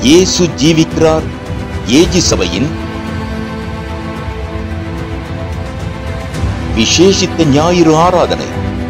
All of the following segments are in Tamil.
இயேசு ஜீவிக்கிறார் ஏஜி சபையின் விசேஷித்த ஞாயிறு ஆராதனை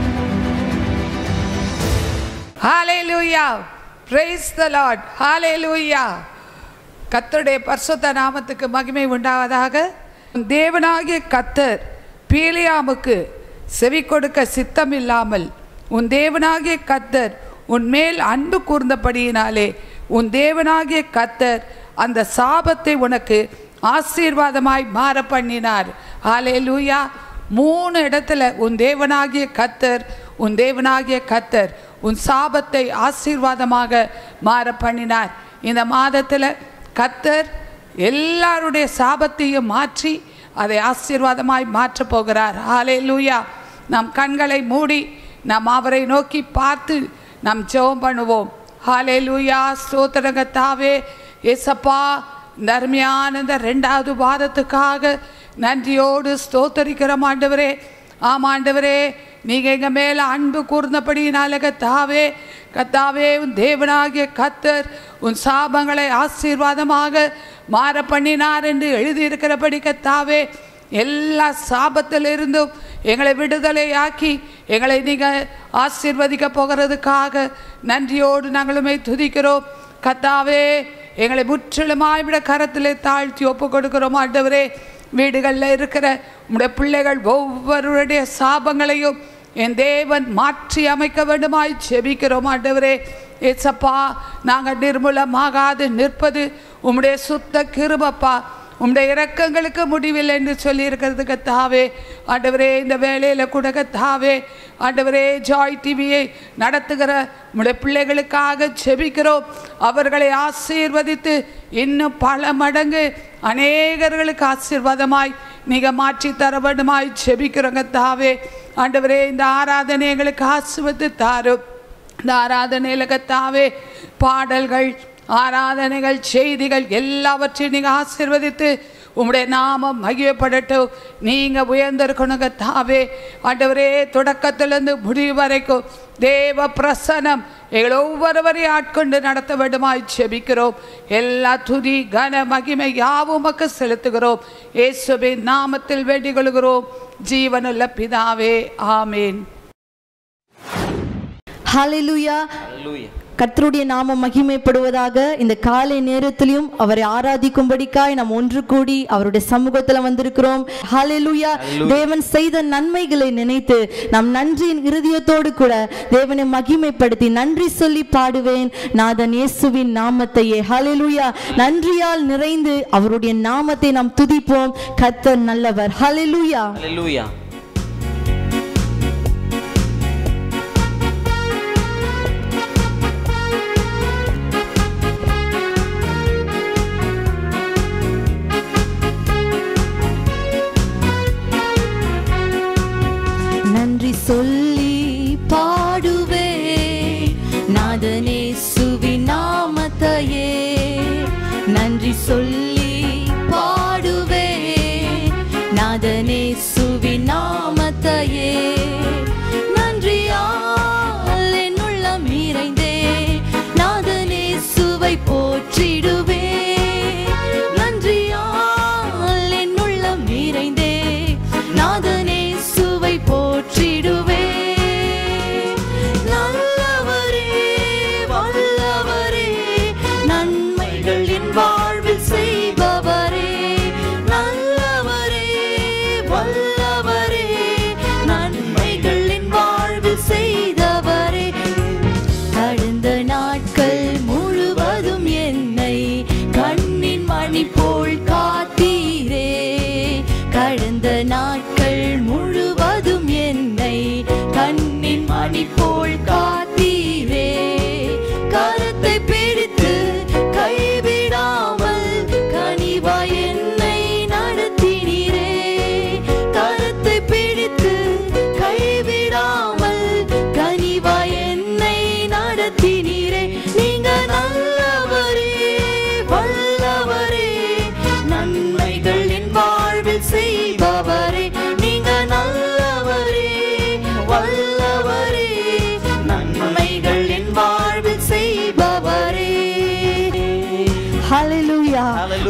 ஹalleluya praise the lord hallelujah கர்த்தருடைய பரிசுத்த நாமத்துக்கு மகிமை உண்டாவதாக தேவனாகிய கத்தர் பீலியாமுக்கு செவி கொடுக்க சித்தமில்லாமல் உன் தேவனாகிய கத்தர் உன் மேல் அன்பு கூர்ந்தபடியினாலே உன் தேவனாகிய கத்தர் அந்த சாபத்தை உனக்கு ஆசீர்வாதமாய் மாற பண்ணினார் ஹalleluya மூணு இடத்துல உன் தேவனாகிய கத்தர் உன் தேவனாகிய கத்தர் உன் சாபத்தை ஆசீர்வாதமாக மாற பண்ணினார் இந்த மாதத்தில் கத்தர் எல்லாருடைய சாபத்தையும் மாற்றி அதை ஆசீர்வாதமாய் மாற்றப் போகிறார் ஹாலே லூயா நம் கண்களை மூடி நாம் அவரை நோக்கி பார்த்து நாம் ஜெபம் பண்ணுவோம் ஹாலே லூயா ஸ்தோத்திரங்கத்தாவே ஏசப்பா இந்த அருமையான இந்த ரெண்டாவது வாரத்துக்காக நன்றியோடு ஸ்தோத்தரிக்கிறோம் ஆண்டவரே ஆமாம் ஆண்டவரே நீங்கள் எங்கள் மேலே அன்பு கூர்ந்தபடியினால கத்தாவே கத்தாவே உன் தேவனாகிய கத்தர் உன் சாபங்களை ஆசீர்வாதமாக மாற பண்ணினார் என்று எழுதியிருக்கிறபடி கத்தாவே எல்லா சாபத்திலிருந்தும் எங்களை விடுதலையாக்கி எங்களை நீங்கள் ஆசீர்வதிக்க போகிறதுக்காக நன்றியோடு நாங்களுமே துதிக்கிறோம் கத்தாவே எங்களை முற்றிலுமாய் விட கரத்திலே தாழ்த்தி ஒப்பு கொடுக்கிறோம் ஆண்டவரே வீடுகளில் இருக்கிற உடைய பிள்ளைகள் ஒவ்வொருடைய சாபங்களையும் என் தேவன் மாற்றி அமைக்க வேண்டுமாய் செபிக்கிறோம் ஆண்டவரே ஏசப்பா நாங்கள் நிர்மூலமாகாது நிற்பது உம்முடைய சுத்த கிருபப்பா உம்முடைய இரக்கங்களுக்கு முடிவில்லை என்று சொல்லி இருக்கிறதுக்கு தாவே ஆண்டவரே இந்த வேலையில் கூட தாவே ஆண்டவரே ஜாய் டிவியை நடத்துகிற உம்முடைய பிள்ளைகளுக்காக செபிக்கிறோம் அவர்களை ஆசீர்வதித்து இன்னும் பல மடங்கு அநேகர்களுக்கு ஆசீர்வாதமாய் நீங்கள் மாற்றி தர வேண்டுமாய் செபிக்கிறோங்க தாவே ஆண்டவரே இந்த ஆராதனை எங்களுக்கு ஆசிர்வத்து தாரும் இந்த ஆராதனையில் கத்தாவே பாடல்கள் ஆராதனைகள் செய்திகள் எல்லாவற்றையும் நீங்கள் ஆசீர்வதித்து உம்முடைய நாமம் மகிழப்படட்டும் நீங்கள் உயர்ந்திருக்கணுங்க தாவே ஆண்டவரே தொடக்கத்திலிருந்து முடிவு வரைக்கும் தேவ பிரசனம் எங்களை ஒவ்வொருவரையும் ஆட்கொண்டு நடத்த வேண்டுமாய் செபிக்கிறோம் எல்லா துதி கன மகிமை யாவும் உமக்கு செலுத்துகிறோம் இயேசுவின் நாமத்தில் வேண்டிக் கொள்கிறோம் ஜீவனுள்ள பிதாவே ஆமேன் ஹalleluya கர்த்தருடைய நாமம் மகிமைப்படுவதாக இந்த காலை நேரத்திலும் அவரை ஆராதிக்கும்படிக்காய் நாம் ஒன்று கூடி அவருடைய சமூகத்துல வந்திருக்கிறோம் ஹalleluya தேவன் செய்த நன்மைகளை நினைத்து நாம் நன்றியின் இருதயத்தோடு கூட தேவனை மகிமைப்படுத்தி நன்றி சொல்லி பாடுவேன் நாதன் இயேசுவின் நாமத்தையே ஹalleluya நன்றியால் நிறைந்து அவருடைய நாமத்தை நாம் துதிப்போம் கர்த்தர் நல்லவர் ஹalleluya Hallelujah. நன்றி சொல்லி பாடுவே நாதனே சுவி நாமத்தையே நன்றி சொல்லி பாடுவே நாதனே சுவி நாமத்தையே நன்றியால் என் உள்ளம் நிறைந்தே நாதனே சுவை போற்றிடுவே நன்றியால் என் உள்ளம் நிறைந்தே நாதனே சுவை போற்றிடுவே நல்லவரே வல்லவரே நன்மைகள் என் வாழ்வில் செய்பவரே நல்லவரே வல்லவரே நன்மைகள் என் வாழ்வில் செய்தவரே கடந்த நாட்கள் முழுவதும் என்னை கண்ணின் மணி போல் காத்தீரே கடந்த நாட்கள் முழுவதும் என்னை கண்ணின் மணி போல் காத்தீரே கரத்தை பிடித்து கைவிடாமல் கனிவாய் என்னை நடத்தினீரே கரத்தை பிடித்து கைவிடாமல் கனிவாய் என்னை நடத்தினீரே நீங்க நல்லவரே வல்லவரே நன்மைகள் என் வாழ்வில் செய்பவரே நீங்க நல்லவரே வல்லவரே நன்மைகள் என் வாழ்வில் செய்பவரே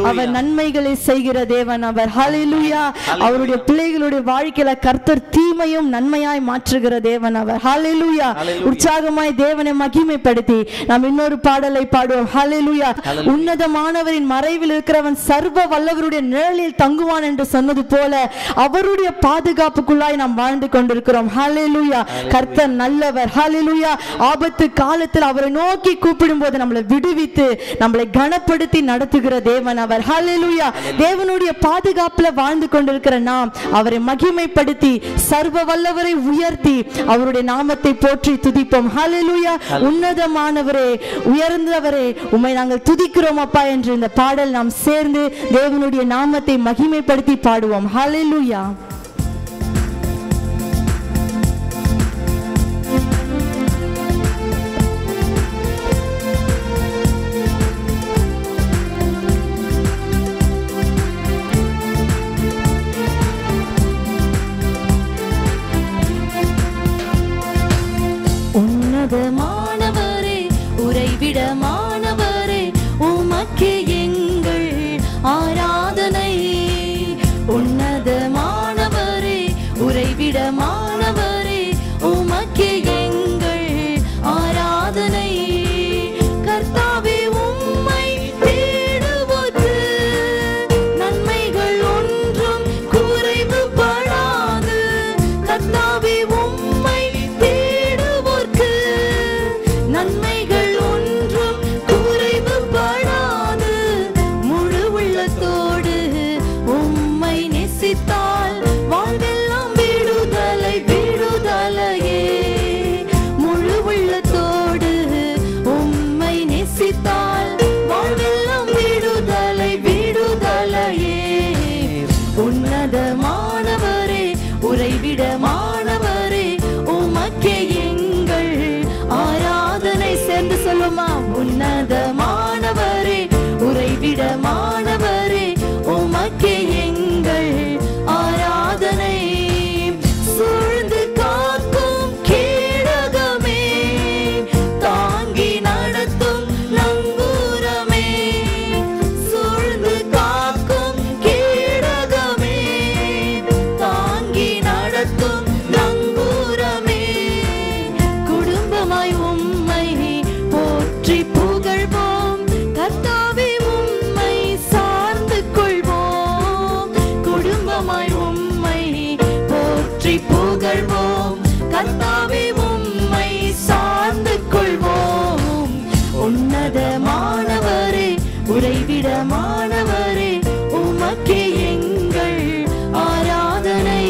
அவர் நன்மைகளை செய்கிற தேவன் அவர் ஹalleluya அவருடைய பிள்ளைகளுடைய வாழ்க்கையில கர்த்தர் தீமையும் நன்மையாய் மாற்றுகிற தேவன் அவர் ஹalleluya உற்சாகமாய் தேவனை மகிமைப்படுத்தி நாம் இன்னொரு பாடலை பாடுவோம் ஹalleluya உன்னதமானவரின் மறைவில் இருக்கிறவன் சர்வ வல்லவருடைய நிழலில் தங்குவான் என்று சொன்னது போல அவருடைய பாதுகாப்புக்குள்ளாய் நாம் வாழ்ந்து கொண்டிருக்கிறோம் ஹalleluya கர்த்தர் நல்லவர் ஹalleluya ஆபத்து காலத்தில் அவரை நோக்கி கூப்பிடும்போது நம்மளை விடுவித்து நம்மளை கனப்படுத்தி நடத்துகிற தேவன் அவர் ஹalleluya தேவனுடைய பாதுகாப்புல வாழ்ந்து கொண்டிருக்கிற நாம் அவரை மகிமைப்படுத்தி சர்வ வல்லவரை உயர்த்தி அவருடைய நாமத்தை போற்றி துதிப்போம் ஹalleluya உன்னதமானவரே உயர்ந்தவரே உம்மை நாங்கள் துதிக்கிறோம் அப்பா என்று இந்த பாடல் நாம் சேர்ந்து தேவனுடைய நாமத்தை மகிமைப்படுத்தி பாடுவோம் ஹalleluya உன்னதமானவரே உறைவிடமானவரே உமக்கே எங்கள் ஆராதனை உன்னதமானவரே உறைவிடமானவரே உமக்கே எங்கள் ஆராதனை கர்த்தாவே உம்மை தேடுவது நன்மைகள் ஒன்றும் குறைவுபடாது கர்த்தாவே உம்மை தேடுவோர்க்கு நன்மைகள் ஒன்றும் குறைவுபடாது முழு உள்ளத்தோடு உம்மை நேசித்தால் வாழ்வெல்லாம் விடுதலை விடுதலையே முழு உள்ளத்தோடு உம்மை நேசித்தால் வாழ்வெல்லாம் விடுதலை விடுதலையே உன்னதமானவரே உறைவிடமானவரே உமக்கே எங்கள் ஆராதனை சேர்ந்து சொல்லுமா உன்னதமானவரே உறைவிடமானவரே உமக்கே எங்கள் ஆராதனை சூழ்ந்து காக்கும் கேடகமே தாங்கி நடத்தும் நங்கூரமே சூழ்ந்து காக்கும் கேடகமே தாங்கி நடத்தும் நங்கூரமே குடும்பமாய் உம்மை போற்றி புகழ்வோம் கர்த்தாவே உம்மை சார்ந்து கொள்வோம் குடும்பமாய் உம்மை போற்றி புகழ்வோம் கர்த்தாவே உம்மை சார்ந்து கொள்வோம் உன்னதமானவரே உறைவிடமானவரே உமக்கே எங்கள் ஆராதனை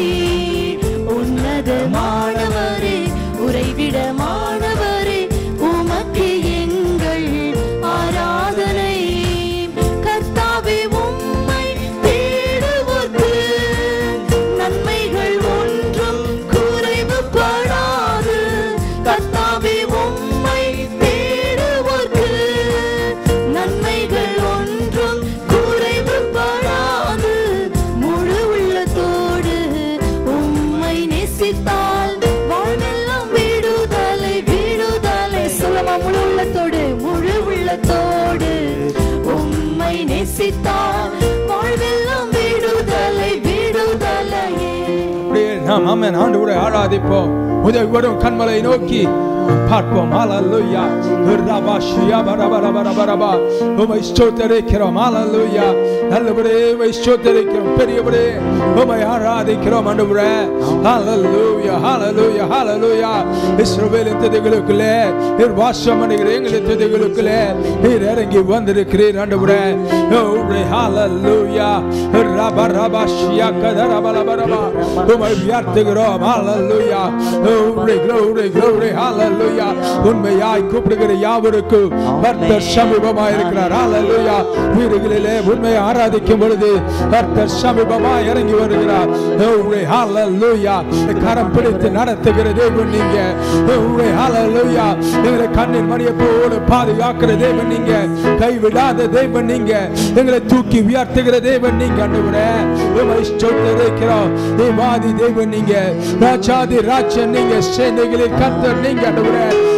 உன்னதமானவரே உறைவிடமானவரே உமக்கே எங்கள் ஆராதனை கர்த்தாவே உம்மை தேடுவோர்க்கு நன்மைகள் ஒன்றும் குறைவுபடாது கர்த்தாவே உம்மை தேடுவோர்க்கு நன்மைகள் ஒன்றும் குறைவுபடாது முழு உள்ளத்தோடு உம்மை நேசித்தால் வாழ்வெல்லாம் விடுதலை விடுதலை சொல்லமா முழு உள்ளத்தோடு முழு உள்ளத்தோடு உம்மை நேசித்தால் வாழ்வெல்லாம் விடுதலை விடுதலையே அப்படியே நாம் ஆமென் ஆண்டவரை ஆராதிப்போம் உதவி வரும் கண்மலை நோக்கி பார்ப்போம் ஹalleluya ரபா ஷியா பரபா ரபா ரபா ரபா உமை ஸ்தோத்தரிக்கிறோம் ஹalleluya நல்லவரே உமை ஸ்தோத்தரிக்கிறோம் பெரியவரே உமை ஆராதிக்கிறோம் ஆண்டவரே ஹalleluya ஹalleluya ஹalleluya இஸ்ரவேலின் துதிகளுக்குள்ளே நீர் வாசம் பண்ணுகிற எங்களின் துதிகளுக்குள்ளே நீர் இறங்கி வந்திருக்கிறீர் ஆண்டவரே ஓரே ஹalleluya ரபா ரபா ஷியா கதரபா ரபா ரபா உமை உயர்த்துகிறோம் ஹalleluya glory glory glory hallelujah உண்மையாய் கூப்பிடுகிற யாவருக்கும் கர்த்தர் சமீபமாய் இருக்கிறார் hallelujah வீடுகளிலே உண்மையை ஆராதிக்கும் பொழுது கர்த்தர் சமீபமாய் இறங்கி வருகிறார் glory hallelujah கரம் பிடித்து நடத்துகிற தேவன் நீங்க glory hallelujah எங்களை கண்ணின் மணியை போல பாதுகாக்கிற தேவன் நீங்க கைவிடாத தேவன் நீங்க எங்களை தூக்கி உயர்த்துகிற தேவன் நீங்க ஆண்டவரே உமை ஸ்தோத்திரிக்கிறோம் தேவாதி தேவன் நீங்க ராஜாதி ராஜன் நீங்க சேனைகளில் கர்த்தர் நீங்க ஆண்டவரே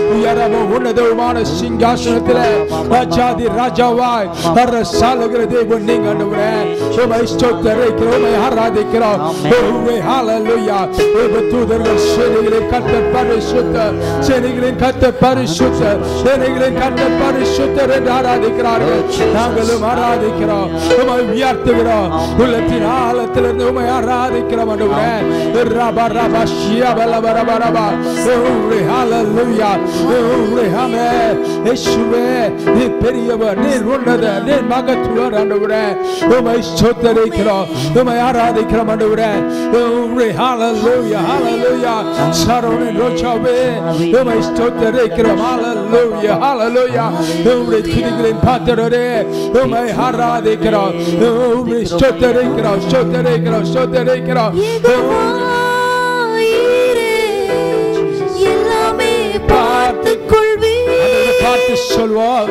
உயரமோ உன்னதமான சிங்காசனத்திலே ராஜாதி ராஜாவாய் அரசாளுகிற தேவன் நீங்க ஆண்டவரே உமை ஸ்தோத்தரிக்கிறோம் உமை ஆராதிக்கிறோம் உம்மை ஹalleluya தேவ தூதர்கள் சேனைகளின் கர்த்தர் பரிசுத்தர் சேனைகளின் கர்த்தர் பரிசுத்தர் சேனைகளின் கர்த்தர் பரிசுத்தர் என்று ஆராதிக்கிறார்கள் நாங்களும் ஆராதிக்கிறோம் உமை உயர்த்துகிறோம் உள்ளத்தின் ஆழத்திலிருந்து உமை ஆராதிக்கிறோம் ஆண்டவரே ரபா ரபா ஷியபா லபா ரபா ரபா உம்மை ஹalleluya உம்மை ஆமே இயேசுவே நீ பெரியவர் நீர் உன்னத நீர் மகத்துவர் ஆண்டவரே உம்மை ஸ்தோத்தரிக்கிறோம் உம்மை ஆராதிக்கிறோம் ஆண்டவரே உம்மை ஹalleluya ஹalleluya சரவணன் ரோச்சாவே உம்மை ஸ்தோத்தரிக்கிறோம் ஹalleluya ஹalleluya உம்முடைய துதிகளின் பாத்திரரே உம்மை ஆராதிக்கிறோம் உம்மை ஸ்தோத்தரிக்கிறோம் ஸ்தோத்தரிக்கிறோம் ஸ்தோத்தரிக்கிறோம் யெகோவாயிரே, எல்லாமே பார்த்துக் கொள்வீர். ஆண்டவரை பார்த்து சொல்வோம்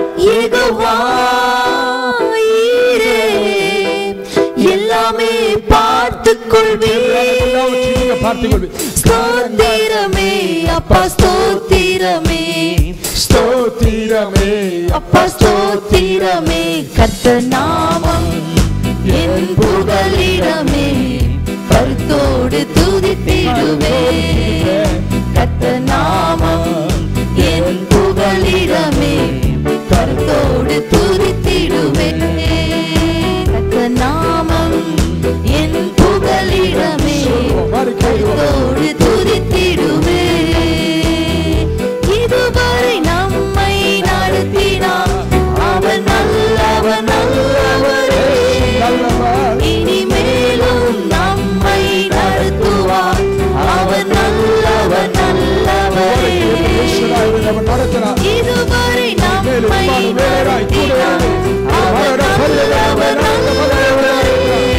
யெகோவாயிரே, எல்லாமே பார்த்துக் கொள்வீர். எல்லாவற்றையும் நீங்க பார்த்துக் கொள்வீர் ஸ்தோத்திரமே அப்பா ஸ்தோத்திரமே ஸ்தோத்திரமே அப்பா ஸ்தோத்திரமே கர்த்த நாமம் என் புகலிடமே கருத்தோடு துதித்திடுவே கர்த்த நாமம் என் புகலிடமே கருத்தோடு துதித்திடுவே கர்த்த நாமம் என் புகலிடமே கருத்தோடு துதித்திடுவே இதுவரை நம்மை நடத்தினார் அவர் நல்லவர் நல்லவரே நல்லவர் இனிமேலும் நம்மை நடத்துவார் அவர் நல்லவர் நல்லவரே அவர் நடத்துகிறார் இதுவரை நம்மை மேலும் வேறாய் கூட நடத்தினார் அவர் நல்லவர் நல்லவரே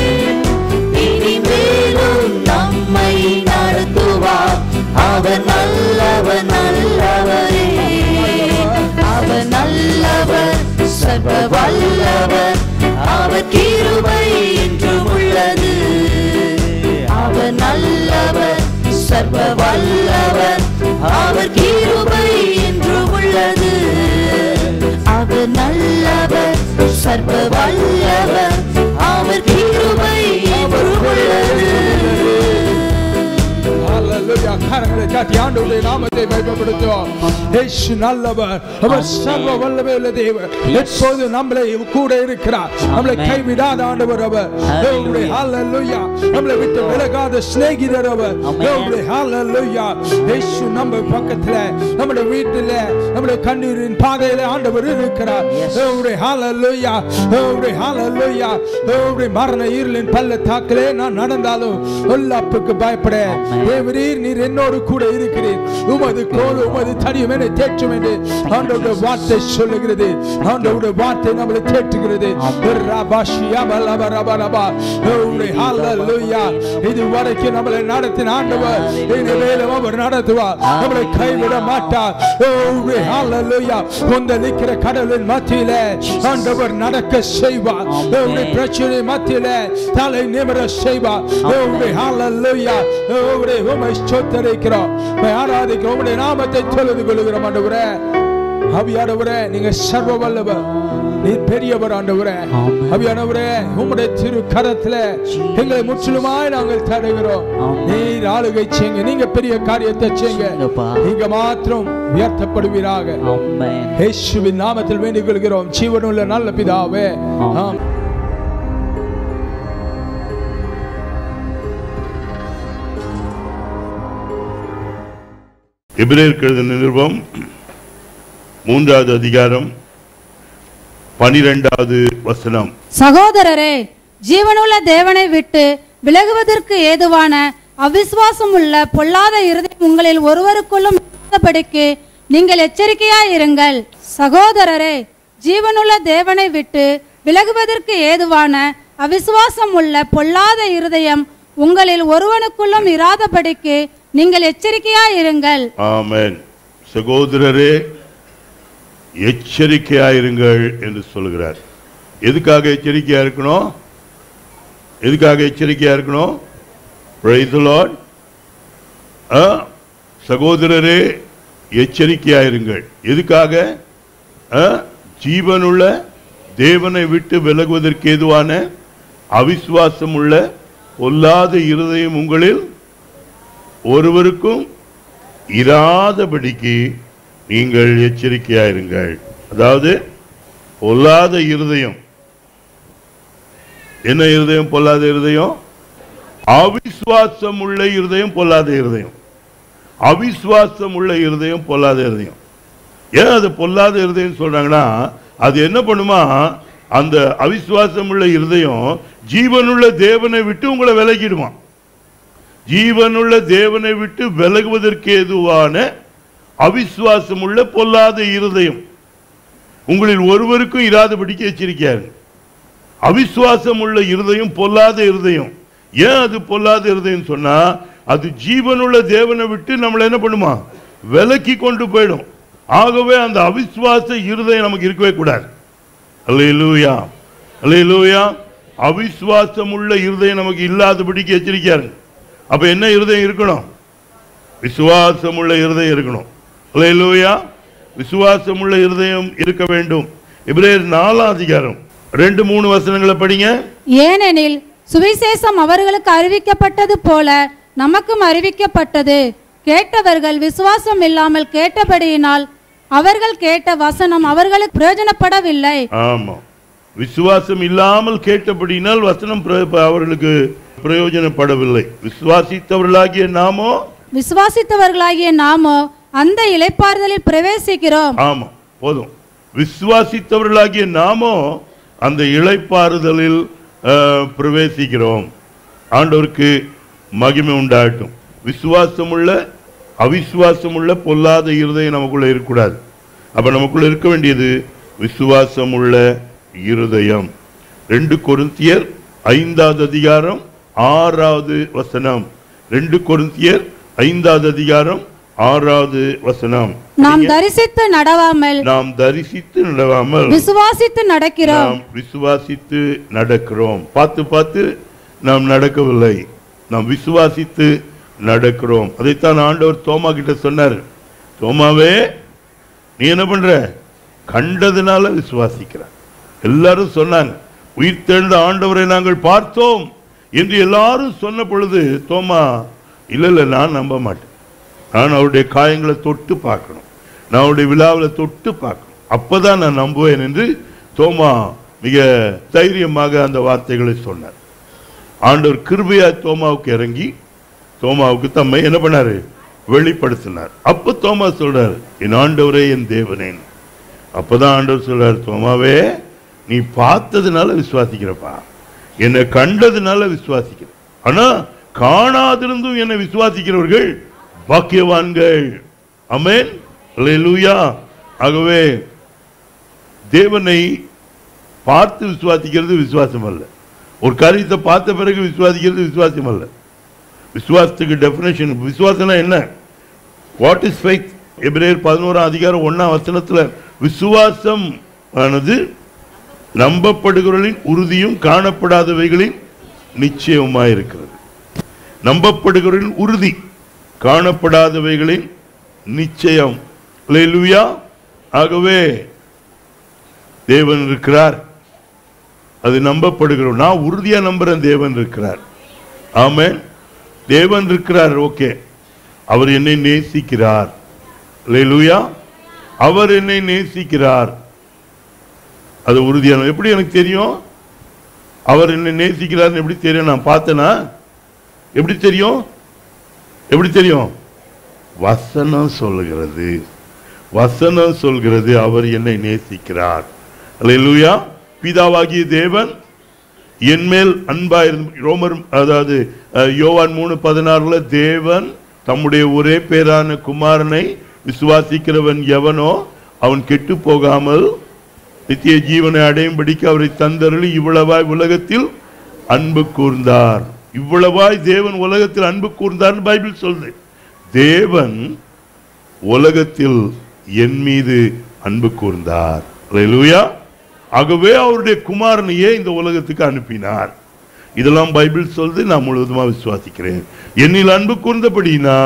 இனிமேலும் நம்மை நடத்துவார் அவர் நல்லவர் நல்லவரே அவர் நல்லவர் சர்வ வல்லவர் அவர் கிருபை என்றும் உள்ளது அவர் நல்லவர் சர்வ வல்லவர் அவர் கிருபை என்றும் உள்ளது அவர் நல்லவர் சர்வ வல்லவர் அவர் கிருபை என்றும் உள்ளது ஹalleluya கரங்களை தட்டி ஆண்டவருடைய நாமத்தை மகிமைப்படுத்துவோம் இயேசு நல்லவர் அவர் சர்வ வல்லமை உள்ள தேவன் எப்போது நம்மளை கூட இருக்கிறார் நம்மளை கைவிடாத ஆண்டவர் அவர் தேவனுடைய ஹalleluya நம்மளை விட்டு விலகாத சிநேகிதர் அவர் தேவனுடைய ஹalleluya இயேசு நம்ம பக்கத்துல நம்முடைய வீட்டில நம்முடைய கண்ணீரின் பாதையில ஆண்டவர் இருக்கிறார் தேவனுடைய ஹalleluya தேவனுடைய ஹalleluya தேவனுடைய மரண இருளின் பள்ளத்தாக்கிலே நான் நடந்தாலும் பொல்லாப்புக்கு பயப்பட தேவரீர் நீர் என்னோடு கூட இருக்கிறீர் உமது கோல் உமது தடியும் என்னை தேற்றும் என்று ஆண்டவருடைய வார்த்தை சொல்லுகிறது ஆண்டவருடைய வார்த்தை நம்மளை தேற்றுகிறது ரபாஷியா பலப ரப ரபா. தேவனுடைய ஹalleluya. இதுவரைக்கும் நம்மளை நடத்தின ஆண்டவர் இனிமேலும் அவர் நடத்துவார் நம்மளை கைவிட மாட்டார் தேவனுடைய ஹalleluya. கொந்தளிக்கிற கடலின் மத்தியிலே ஆண்டவர் நடக்க செய்வார் தேவனுடைய பிரச்சனை மத்தியிலே தலை நிமிர செய்வார் தேவனுடைய ஹalleluya. தேவனுடைய உம்மை ஸ்தோத்தரிக்கிறோம் உம்மை ஆராதிக்கிறோம் உம்முடைய நாமத்தை தொழுது கொள்கிறோம் ஆண்டவரே அபியானவரே நீங்க சர்வ வல்லவர் நீர் பெரியவர் ஆண்டவரே அபியானவரே உம்முடைய திரு கரத்துல எங்களை முற்றிலுமாய் நாங்கள் தருகிறோம் நீர் ஆளுகை செய்யுங்க நீங்க பெரிய காரியத்தை செய்யுங்க செய்யுங்கப்பா. நீங்க மாத்திரம் உயர்த்தப்படுவீராக ஆமென் இயேசுவின் நாமத்தில் வேண்டிக் கொள்கிறோம் ஜீவனுள்ள நல்ல பிதாவே ஆமென். ஆம் எபிரேயருக்கு எழுதின நிருபம் மூன்றாவது அதிகாரம் பனிரெண்டாவது வசனம் சகோதரரே ஜீவனுள்ள தேவனை விட்டு விலகுவதற்கு ஏதுவான அவிசுவாசம் உள்ள பொல்லாத இருதயம் உங்களில் ஒருவருக்குள்ளும் இல்லாதபடிக்கு நீங்கள் எச்சரிக்கையாயிருங்கள் சகோதரரே ஜீவனுள்ள தேவனை விட்டு விலகுவதற்கு ஏதுவான அவிசுவாசம் உள்ள பொல்லாத இருதயம் உங்களில் ஒருவனுக்குள்ளும் இராதபடிக்கு நீங்கள் எச்சரிக்கையாயிருங்கள் ஆமென் சகோதரரே எச்சரிக்கையாயிருங்கள் என்று சொல்கிறார் எதுக்காக எச்சரிக்கையா இருக்கணும் எதுக்காக எச்சரிக்கையா இருக்கணும் Praise the Lord. ஆ, சகோதரரே எச்சரிக்கையாயிருங்கள் எதுக்காக ஆ? ஜீவனுள்ள தேவனை விட்டு விலகுவதற்கு ஏதுவான அவிசுவாசம் உள்ள பொல்லாத இருதயம் உங்களில் ஒருவருக்கும் இராதபடிக்கு நீங்கள் எச்சரிக்கையாயிருங்கள் அதாவது பொல்லாத இருதயம் என்ன இருதயம் பொல்லாத இருதயம் அவிசுவாசம் உள்ள இருதயம் பொல்லாத இருதயம் அவிசுவாசம் உள்ள இருதயம் பொல்லாத இருதயம் ஏன் அது பொல்லாத இருதயம் சொல்றாங்கன்னா அது என்ன பண்ணுமா அந்த அவிசுவாசம் உள்ள இருதயம் ஜீவனுள்ள தேவனை விட்டு உங்களை விலகிடுமா ஜீவனுள்ள தேவனை விட்டு விலகுவதற்கு ஏதுவான அவிசுவாசம் உள்ள பொல்லாத இருதயம் உங்களில் ஒருவருக்கும் இராதபடிக்கு எச்சரிக்கையாரு அவிசுவாசம் உள்ள இருதயம் பொல்லாத இருதயம் ஏன் அது பொல்லாத இருதயம் சொன்னா அது ஜீவனுள்ள தேவனை விட்டு நம்மளை என்ன பண்ணுமா விலக்கி கொண்டு போயிடும் ஆகவே அந்த அவிசுவாச இருதயம் நமக்கு இருக்கவே கூடாது அல்லேலூயா அல்லேலூயா அவிசுவாசம் உள்ள இருதயம் நமக்கு இல்லாதபடிக்கு எச்சரிக்கையாரு அப்ப என்ன இருதயம் இருக்கணும் விசுவாசம் உள்ள இருதயம் இருக்கணும் அல்லேலூயா விசுவாசம் உள்ள இருதயம் இருக்க வேண்டும் இப்ரேயர் நாலாம் அதிகாரம் ரெண்டு மூணு வசனங்களை படிங்க ஏனெனில் சுவிசேஷம் அவர்களுக்கு அறிவிக்கப்பட்டது போல நமக்கும் அறிவிக்கப்பட்டது கேட்டவர்கள் விசுவாசம் இல்லாமல் கேட்டபடியினால் அவர்கள் கேட்ட வசனம் அவர்களுக்கு பிரயோஜனப்படவில்லை ஆமா விசுவாசம் இல்லாமல் கேட்டபடியினால் வசனம் பிர- அவர்களுக்கு பிரயோஜனப்படவில்லை விசுவாசித்தவர்களாகிய நாமோ விசுவாசித்தவர்களாகிய நாமோ அந்த இளைப்பாறுதலில் பிரவேசிக்கிறோம் ஆமா போதும் விசுவாசித்தவர்களாகிய நாமோ அந்த இளைப்பாறுதலில் அஹ், பிரவேசிக்கிறோம் ஆண்டவருக்கு மகிமை உண்டாகட்டும் விசுவாசமுள்ள அவிசுவாசமுள்ள பொல்லாத இருதயம் நமக்குள்ள இருக்கக்கூடாது அப்ப நமக்குள்ள இருக்க வேண்டியது விசுவாசமுள்ள இருதயம் ரெண்டு கொரிந்தியர் ஐந்தாவது அதிகாரம் ஆறாவது வசனம் ரெண்டு கொரிந்தியர் ஐந்தாவது அதிகாரம் ஆறாவது வசனம் நாம் தரிசித்து நடவாமல் நாம் தரிசித்து நடவாமல் விசுவாசித்து நடக்கிறோம் நாம் விசுவாசித்து நடக்கிறோம் பார்த்து பார்த்து நாம் நடக்கவில்லை நாம் விசுவாசித்து நடக்கிறோம் அதைத்தான் ஆண்டவர் தோமா கிட்ட சொன்னார் தோமாவே நீ என்ன பண்ற கண்டதுனால விசுவாசிக்கிற எல்லாரும் சொன்னாங்க உயிர் தெழுந்த ஆண்டவரை நாங்கள் பார்த்தோம் என்று எல்லாரும் சொன்ன பொழுது தோமா இல்ல இல்ல நான் நம்ப மாட்டேன் நான் அவருடைய காயங்களை தொட்டு பார்க்கணும் நான் அவருடைய விழாவில் தொட்டு பார்க்கணும் அப்பதான் நான் நம்புவேன் என்று தோமா மிக தைரியமாக அந்த வார்த்தைகளை சொன்னார் ஆண்டவர் கிருபையா தோமாவுக்கு இறங்கி தோமாவுக்கு தம்மை என்ன பண்ணாரு வெளிப்படுத்தினார் அப்ப தோமா சொல்றாரு என் ஆண்டவரே என் தேவனேன் அப்பதான் ஆண்டவர் சொல்றாரு தோமாவே நீ பார்த்ததுனால விசுவாசிக்கிறப்பா என்னை கண்டதுனால விசுவாசிக்கிற ஆனா காணாதிருந்தும் என்னை விசுவாசிக்கிறவர்கள் பாக்கியவான்கள் அமேன் அல்லேலூயா ஆகவே தேவனை பார்த்து விசுவாசிக்கிறது விசுவாசம் அல்ல ஒரு காரியத்தை பார்த்த பிறகு விசுவாசிக்கிறது விசுவாசம் அல்ல விசுவாசத்துக்கு டெஃபினேஷன் விசுவாசம்னா என்ன வாட் இஸ் ஃபைத் எபிரேயர் பதினோராம் அதிகாரம் ஒண்ணாம் வசனத்துல விசுவாசம் ஆனது நம்பப்படுகிறவர்களின் உறுதியும் காணப்படாதவைகளின் நிச்சயமாய் இருக்கிறது நம்பப்படுகிறவர்களின் உறுதி காணப்படாதவைகளின் நிச்சயம் அல்லேலூயா ஆகவே தேவன் இருக்கிறார் அது நம்பப்படுகிறோம் நான் உறுதியா நம்புறேன் தேவன் இருக்கிறார் ஆமென் தேவன் இருக்கிறார் ஓகே அவர் என்னை நேசிக்கிறார் அல்லேலூயா அவர் என்னை நேசிக்கிறார் அது உறுதியான எப்படி எனக்கு தெரியும் அவர் என்னை நேசிக்கிறார்னு எப்படி தெரியும் நான் பார்த்தேனா எப்படி தெரியும் எப்படி தெரியும் வசனம் சொல்லுகிறது வசனம் சொல்கிறது அவர் என்னை நேசிக்கிறார் அல்லேலூயா பிதாவாகிய தேவன் என் மேல் அன்பா இருந்து ரோமர் அதாவது அஹ், யோவான் மூணு பதினாறுல தேவன் தம்முடைய ஒரே பேரான குமாரனை விசுவாசிக்கிறவன் எவனோ அவன் கெட்டு போகாமல் நித்திய ஜீவனை அடையும்படிக்கு அவரை தந்தருளி இவ்வளவாய் உலகத்தில் அன்பு கூர்ந்தார் இவ்வளவாய் தேவன் உலகத்தில் அன்பு கூர்ந்தார்னு பைபிள் சொல்லுது தேவன் உலகத்தில் என் மீது அன்பு கூர்ந்தார் அல்லேலூயா ஆகவே அவருடைய குமாரனையே இந்த உலகத்துக்கு அனுப்பினார் இதெல்லாம் பைபிள் சொல்லுது நான் முழுவதுமா விசுவாசிக்கிறேன் என்னில் அன்பு கூர்ந்தபடியினால்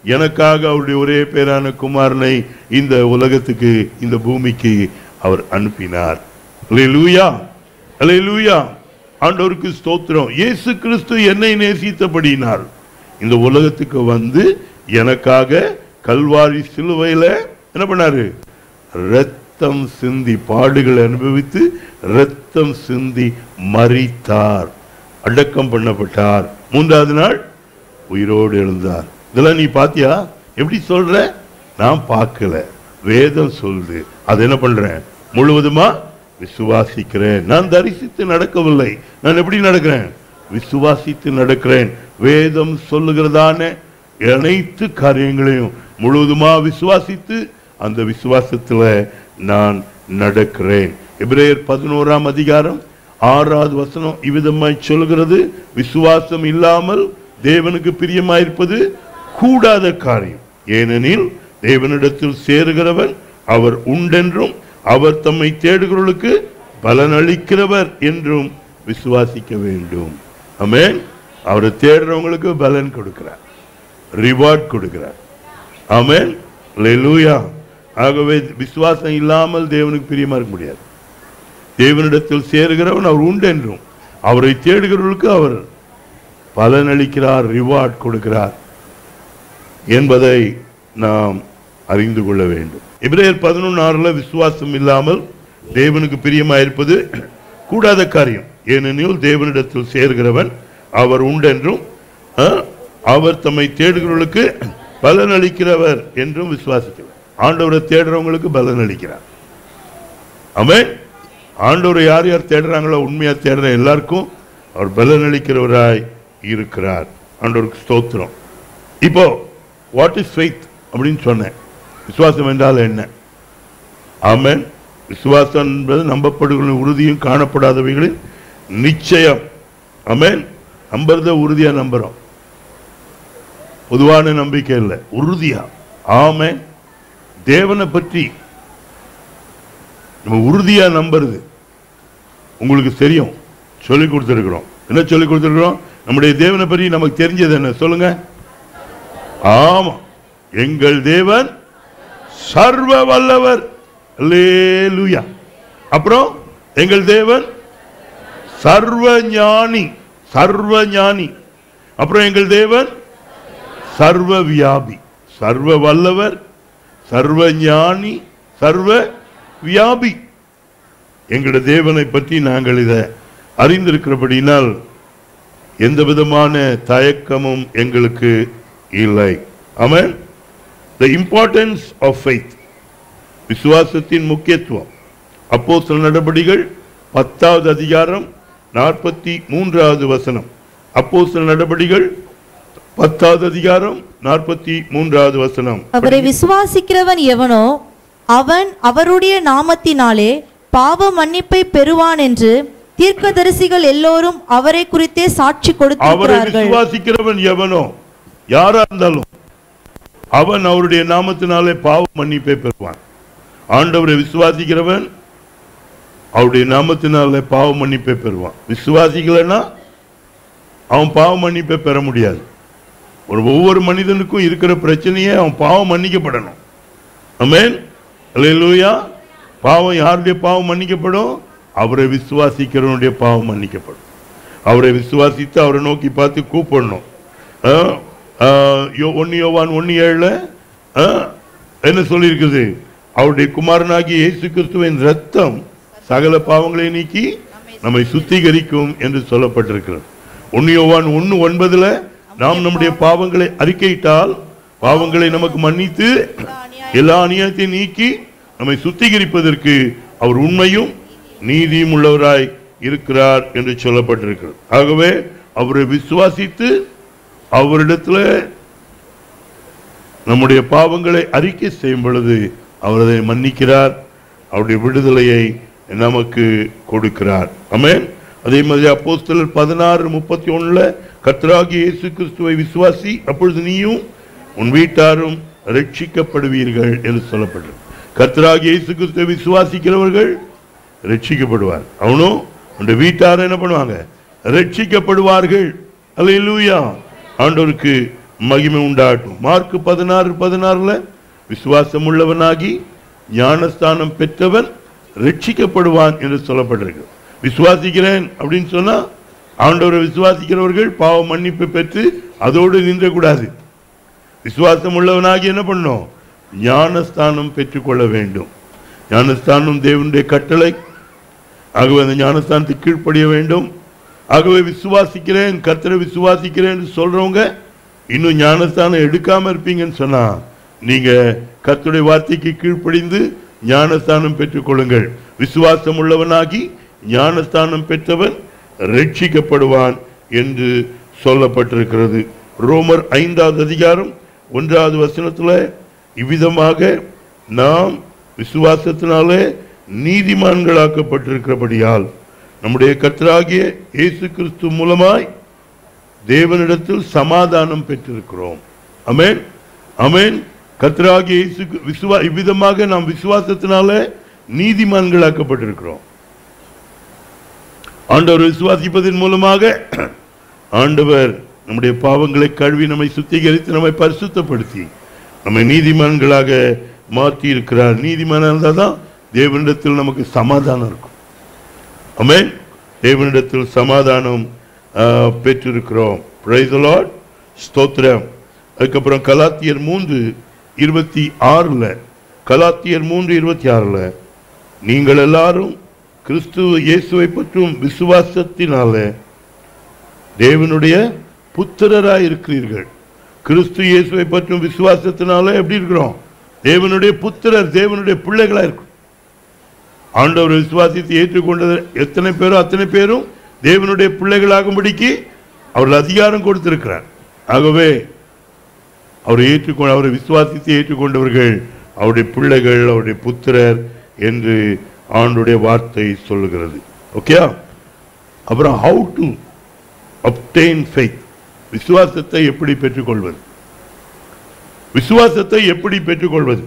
எனக்காக அவருடைய ஒரே பேரான குமாரனை இந்த உலகத்துக்கு இந்த பூமிக்கு அவர் அனுப்பினார் அல்லேலூயா அல்லேலூயா ஆண்டவருக்கு ஸ்தோத்திரம் இயேசு கிறிஸ்து என்னை நேசித்தபடினார் இந்த உலகத்துக்கு வந்து எனக்காக கல்வாரி சிலுவையில என்ன பண்ணாரு ரத்தம் சிந்தி பாடுகளை அனுபவித்து ரத்தம் சிந்தி மரித்தார் அடக்கம் பண்ணப்பட்டார் மூன்றாவது நாள் உயிரோடு எழுந்தார் இதெல்லாம் நீ பாத்தியா எப்படி சொல்ற நான் பார்க்கல வேதம் சொல்லுது அது என்ன பண்றேன் முழுவதுமா விசுவாசிக்கிறேன் நான் தரிசித்து நடக்கவில்லை நான் எப்படி நடக்கிறேன் விசுவாசித்து நடக்கிறேன் வேதம் சொல்லுகிறதான அனைத்து காரியங்களையும் முழுவதுமா விசுவாசித்து அந்த விசுவாசத்துல நான் நடக்கிறேன் எபிரேயர் பதினோராம் அதிகாரம் ஆறாவது வசனம் இவ்விதமாய் சொல்கிறது விசுவாசம் இல்லாமல் தேவனுக்கு பிரியமாயிருப்பது கூடாத காரியம் ஏனெனில் தேவனிடத்தில் சேருகிறவன் அவர் உண்டென்றும் அவர் தம்மை தேடுகிறவர்களுக்கு பலனளிக்கிறவர் என்றும் விசுவாசிக்க வேண்டும் ஆமென் அவரை தேடுறவங்களுக்கு பலன் கொடுக்கிறார் ரிவார்ட் கொடுக்கிறார் ஆமென் லூயா ஆகவே விசுவாசம் இல்லாமல் தேவனுக்கு பிரியமா இருக்க முடியாது தேவனிடத்தில் சேருகிறவன் அவர் உண்டு என்றும் அவரை தேடுகிறவர்களுக்கு அவர் பலனளிக்கிறார் ரிவார்ட் கொடுக்கிறார் என்பதை நாம் அறிந்து கொள்ள வேண்டும் எபிரேயர் பதினொன்று ஆறுல விசுவாசம் இல்லாமல் தேவனுக்கு பிரியமாயிருப்பது கூடாத காரியம் ஏனெனில் தேவனிடத்தில் சேர்கிறவன் அவர் உண்டென்றும் ஆ, அவர் தம்மை தேடுகிறவர்களுக்கு பலன் அளிக்கிறவர் என்றும் விசுவாசிக்கிறார் ஆண்டவரை தேடுறவங்களுக்கு பலன் அளிக்கிறார் ஆமென் ஆண்டவரை யார் யார் தேடுறாங்களோ உண்மையா தேடுற எல்லாருக்கும் அவர் பலன் அளிக்கிறவராய் இருக்கிறார் ஆண்டவருக்கு ஸ்தோத்திரம் இப்போ வாட் இஸ் ஃபெய்த் அப்படின்னு சொன்னேன் விசுவாசம் என்றால் என்ன ஆமென் விசுவாசம் என்பது நம்பப்படுகிற உறுதியும் காணப்படாதவைகளின் நிச்சயம் ஆமென் நம்புறத உறுதியா நம்புறோம் பொதுவான நம்பிக்கை இல்லை உறுதியா ஆமென் தேவனை பற்றி நம்ம உறுதியா நம்புறது உங்களுக்கு தெரியும் சொல்லி கொடுத்துருக்கிறோம் என்ன சொல்லி கொடுத்துருக்கிறோம் நம்முடைய தேவனை பற்றி நமக்கு தெரிஞ்சது என்ன சொல்லுங்க ஆமா எங்கள் தேவன் சர்வ வல்லவர் அல்லேலூயா அப்புறம் எங்கள் தேவன் சர்வ ஞானி சர்வ ஞானி அப்புறம் எங்கள் தேவன் சர்வ வியாபி சர்வ வல்லவர் சர்வ ஞானி சர்வ வியாபி எங்களுடைய தேவனை பற்றி நாங்கள் இதை அறிந்திருக்கிறபடினால் எந்த விதமான தயக்கமும் எங்களுக்கு இல்லை amen the importance of faith விசுவாசத்தின் முக்கியத்துவம் அப்போ சில நடபடிகள் பத்தாவது அதிகாரம் நாற்பத்தி மூன்றாவது வசனம் அப்போ சில நடபடிகள் பத்தாவது அதிகாரம் நாற்பத்தி மூன்றாவது வசனம் அவரை விசுவாசிக்கிறவன் எவனோ அவன் அவருடைய நாமத்தினாலே பாவ மன்னிப்பை பெறுவான் என்று தீர்க்கதரிசிகள் எல்லோரும் அவரை குறித்தே சாட்சி அவரை கொடுத்திருக்கிறார்கள் விசுவாசிக்கிறவன் எவனோ யாரா இருந்தாலும் அவன் அவருடைய நாமத்தினாலே பாவ மன்னிப்பை பெறுவான் ஆண்டவரை விசுவாசிக்கிறவன் அவருடைய நாமத்தினாலே பாவ மன்னிப்பை பெறுவான் விசுவாசிக்கலைன்னா அவன் பாவ மன்னிப்பை பெற முடியாது ஒரு ஒவ்வொரு மனிதனுக்கும் இருக்கிற பிரச்சனையே அவன் பாவம் மன்னிக்கப்படணும் ஆமென் அல்லேலூயா பாவம் யாருடைய பாவம் மன்னிக்கப்படும் அவரை விசுவாசிக்கிறவனுடைய பாவம் மன்னிக்கப்படும் அவரை விசுவாசித்து அவரை நோக்கி பார்த்து கூப்பிடணும் ஆ, ஆ, யோ- ஒன்னு யோவான் ஒன்னு ஏழுல ஆ, என்ன சொல்லியிருக்குது அவருடைய குமாரனாகிய இயேசு கிறிஸ்துவின் ரத்தம் சகல பாவங்களை நீக்கி நம்மை சுத்திகரிக்கும் என்று சொல்லப்பட்டிருக்கிறது ஒன்னு யோவான் ஒன்னு ஒன்பதுல நாம் நம்முடைய பாவங்களை அறிக்கையிட்டால் பாவங்களை நமக்கு மன்னித்து எல்லா அநியாயத்தையும் நீக்கி நம்மை சுத்திகரிப்பதற்கு அவர் உண்மையும் நீதியும் உள்ளவராய் இருக்கிறார் என்று சொல்லப்பட்டிருக்கிறது ஆகவே அவரை விசுவாசித்து அவரிடத்துல நம்முடைய பாவங்களை அறிக்கை செய்யும் பொழுது அவர் அதை மன்னிக்கிறார் அவருடைய விடுதலையை நமக்கு கொடுக்கிறார் ஆமென் அதே மாதிரி அப்போஸ்தலர் பதினாறு முப்பத்தி ஒண்ணுல கர்த்தராகிய இயேசு கிறிஸ்துவை விசுவாசி அப்பொழுது நீயும் உன் வீட்டாரும் ரட்சிக்கப்படுவீர்கள் என்று சொல்லப்படுறது கர்த்தராகிய இயேசு கிறிஸ்துவை விசுவாசிக்கிறவர்கள் ரட்சிக்கப்படுவார் அவனும் அந்த வீட்டார் என்ன பண்ணுவாங்க ரட்சிக்கப்படுவார்கள் அல்லேலூயா ஆண்டவருக்கு மகிமை உண்டாகட்டும் மார்க் பதினாறு பதினாறுல விசுவாசம் உள்ளவனாகி ஞானஸ்தானம் பெற்றவன் ரட்சிக்கப்படுவான் என்று சொல்லப்பட்டிருக்கு விசுவாசிக்கிறேன் அப்படின்னு சொன்னா ஆண்டவரை விசுவாசிக்கிறவர்கள் பாவ மன்னிப்பு பெற்று அதோடு நின்றக்கூடாது விசுவாசம் உள்ளவனாகி என்ன பண்ணும் ஞானஸ்தானம் பெற்றுக்கொள்ள வேண்டும் ஞானஸ்தானம் தேவனுடைய கட்டளை ஆகவே அந்த ஞானஸ்தானத்துக்கு கீழ்ப்படிய வேண்டும் ஆகவே விசுவாசிக்கிறேன் கர்த்தரை விசுவாசிக்கிறேன் சொல்றவங்க இன்னும் ஞானஸ்தானம் எடுக்காம இருப்பீங்கன்னு சொன்னா நீங்க கர்த்தருடைய வார்த்தைக்கு கீழ்ப்படிந்து ஞானஸ்தானம் பெற்றுக்கொள்ளுங்கள் விசுவாசம் உள்ளவனாகி ஞானஸ்தானம் பெற்றவன் ரட்சிக்கப்படுவான் என்று சொல்லப்பட்டிருக்கிறது ரோமர் ஐந்தாவது அதிகாரம் ஒன்றாவது வசனத்துல இவ்விதமாக நாம் விசுவாசத்தினாலே நீதிமான்களாக்கப்பட்டிருக்கிறபடியால் நம்முடைய கர்த்தராகிய இயேசு கிறிஸ்து மூலமாய் தேவனிடத்தில் சமாதானம் பெற்றிருக்கிறோம் அமேன் அமேன் கர்த்தராகிய இயேசு விசுவா இவ்விதமாக நாம் விசுவாசத்தினால நீதிமான்களாக்கப்பட்டிருக்கிறோம் ஆண்டவர் விசுவாசிப்பதன் மூலமாக ஆண்டவர் நம்முடைய பாவங்களை கழுவி நம்மை சுத்திகரித்து நம்மை பரிசுத்தப்படுத்தி நம்மை நீதிமான்களாக மாற்றி இருக்கிறார் நீதிமானா இருந்தால் தான் தேவனிடத்தில் நமக்கு சமாதானம் இருக்கும் அமேன் தேவனிடத்தில் சமாதானம் ஆ, பெற்றிருக்கிறோம் Praise the Lord. ஸ்தோத்திரம் அதுக்கப்புறம் கலாத்தியர் மூன்று இருபத்தி ஆறுல கலாத்தியர் மூன்று இருபத்தி ஆறுல நீங்கள் எல்லாரும் கிறிஸ்துவ இயேசுவை பற்றும் விசுவாசத்தினால தேவனுடைய புத்திரராய் இருக்கிறீர்கள் கிறிஸ்து இயேசுவை பற்றும் விசுவாசத்தினால எப்படி இருக்கிறோம் தேவனுடைய புத்திரர் தேவனுடைய பிள்ளைகளா இருக்கும் ஆண்டவர் விசுவாசித்து ஏற்றுக்கொண்டது எத்தனை பேரோ அத்தனை பேரும் தேவனுடைய பிள்ளைகளாகும்படிக்கு அவர்கள் அதிகாரம் கொடுத்திருக்கிறார் ஆகவே அவரை ஏற்றுக்கொண்டு அவரை விசுவாசித்து ஏற்றுக்கொண்டவர்கள் அவருடைய பிள்ளைகள் அவருடைய புத்திரர் என்று ஆண்டுடைய வார்த்தை சொல்லுகிறது ஓகே அப்புறம் ஹவு டு obtain faith விசுவாசத்தை எப்படி பெற்றுக்கொள்வது விசுவாசத்தை எப்படி பெற்றுக்கொள்வது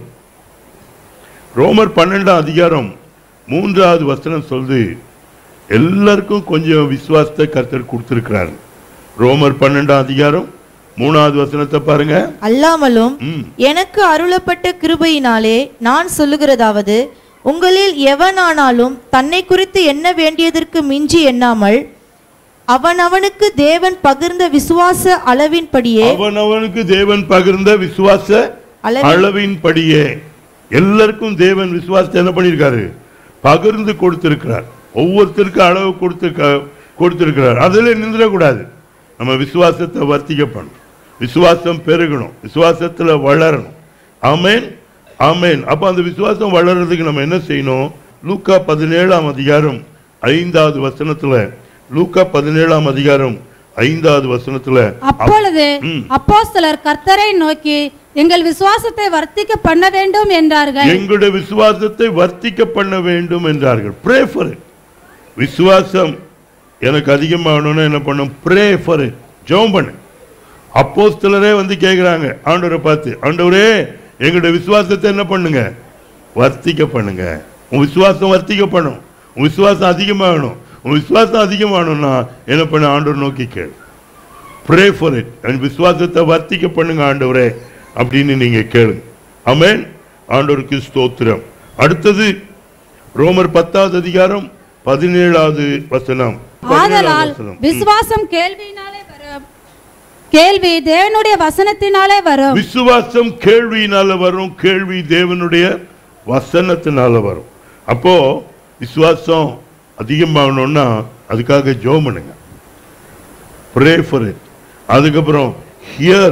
ரோமர் பன்னெண்டாம் அதிகாரம் மூன்றாவது வசனம் சொல்லுது எல்லாருக்கும் கொஞ்சம் விசுவாசத்தை கர்த்தர் கொடுத்திருக்கிறார் ரோமர் பன்னெண்டாம் அதிகாரம் மூணாவது வசனத்தை பாருங்க அல்லாமலும் ம். எனக்கு அருளப்பட்ட கிருபையினாலே நான் சொல்லுகிறதாவது உங்களில் எவனானாலும் தன்னை குறித்து எண்ண வேண்டியதற்கு மிஞ்சி எண்ணாமல் அவனவனுக்கு தேவன் பகிர்ந்த விசுவாச அளவின்படியே அவனவனுக்கு தேவன் பகிர்ந்த விசுவாச அளவின்- அளவின்படியே எல்லாருக்கும் தேவன் விசுவாசத்தை என்ன பண்ணியிருக்காரு பகிர்ந்து கொடுத்திருக்கிறார் ஒவ்வொருத்தருக்கும் அளவு கொடுத்திருக்க கொடுத்திருக்கிறார் அதில் நின்றுடக்கூடாது நம்ம விசுவாசத்தை வர்த்திக்கப்படணும் விசுவாசம் பெருகணும் விசுவாசத்துல வளரணும் ஆமென் ஆமென் அப்ப அந்த விசுவாசம் வளர்றதுக்கு நம்ம என்ன செய்யணும் லூக்கா பதினேழாம் அதிகாரம் ஐந்தாவது வசனத்துல லூக்கா பதினேழாம் அதிகாரம் ஐந்தாவது வசனத்துல அப்பொழுது ம். அப்போஸ்தலர் கர்த்தரை நோக்கி எங்கள் விசுவாசத்தை வர்த்திக்க பண்ண வேண்டும் என்றார்கள் எங்களுடைய விசுவாசத்தை வர்த்திக்க பண்ண வேண்டும் என்றார்கள் ப்ரே ஃபார் விசுவாசம் எனக்கு அதிகமாகணும்னா என்ன பண்ணும் ப்ரே ஃபார் ஜெபம் பண்ணு அப்போஸ்தலரே வந்து கேட்குறாங்க ஆண்டவரை பார்த்து ஆண்டவரே எங்களுடைய விசுவாசத்தை என்ன பண்ணுங்க வர்த்திக்க பண்ணுங்க உன் விசுவாசம் வர்த்திக்க பண்ணும் உன் விசுவாசம் அதிகமாகணும் உன் விசுவாசம் அதிகமாகணும்னா என்ன பண்ண ஆண்டவர் நோக்கி கேளு ப்ரே ஃபார் இட் என் விசுவாசத்தை வர்த்திக்க பண்ணுங்க ஆண்டவரே அப்படின்னு நீங்க கேளுங்க ஆமென் ஆண்டவருக்கு ஸ்தோத்திரம் அடுத்தது ரோமர் பத்தாவது அதிகாரம் பதினேழாவது வசனம் ஆதலால் பதினேழாவது வசனம். ம். விசுவாசம் கேள்வியினாலே வரும் கேள்வி தேவனுடைய வசனத்தினாலே வரும் விசுவாசம் கேள்வியினால வரும் கேள்வி தேவனுடைய வசனத்தினால வரும் அப்போ விசுவாசம் அதிகமாகணும்னா அதுக்காக ஜெபம் பண்ணுங்க ப்ரே ஃபார் இட் அதுக்கப்புறம் ஹியர்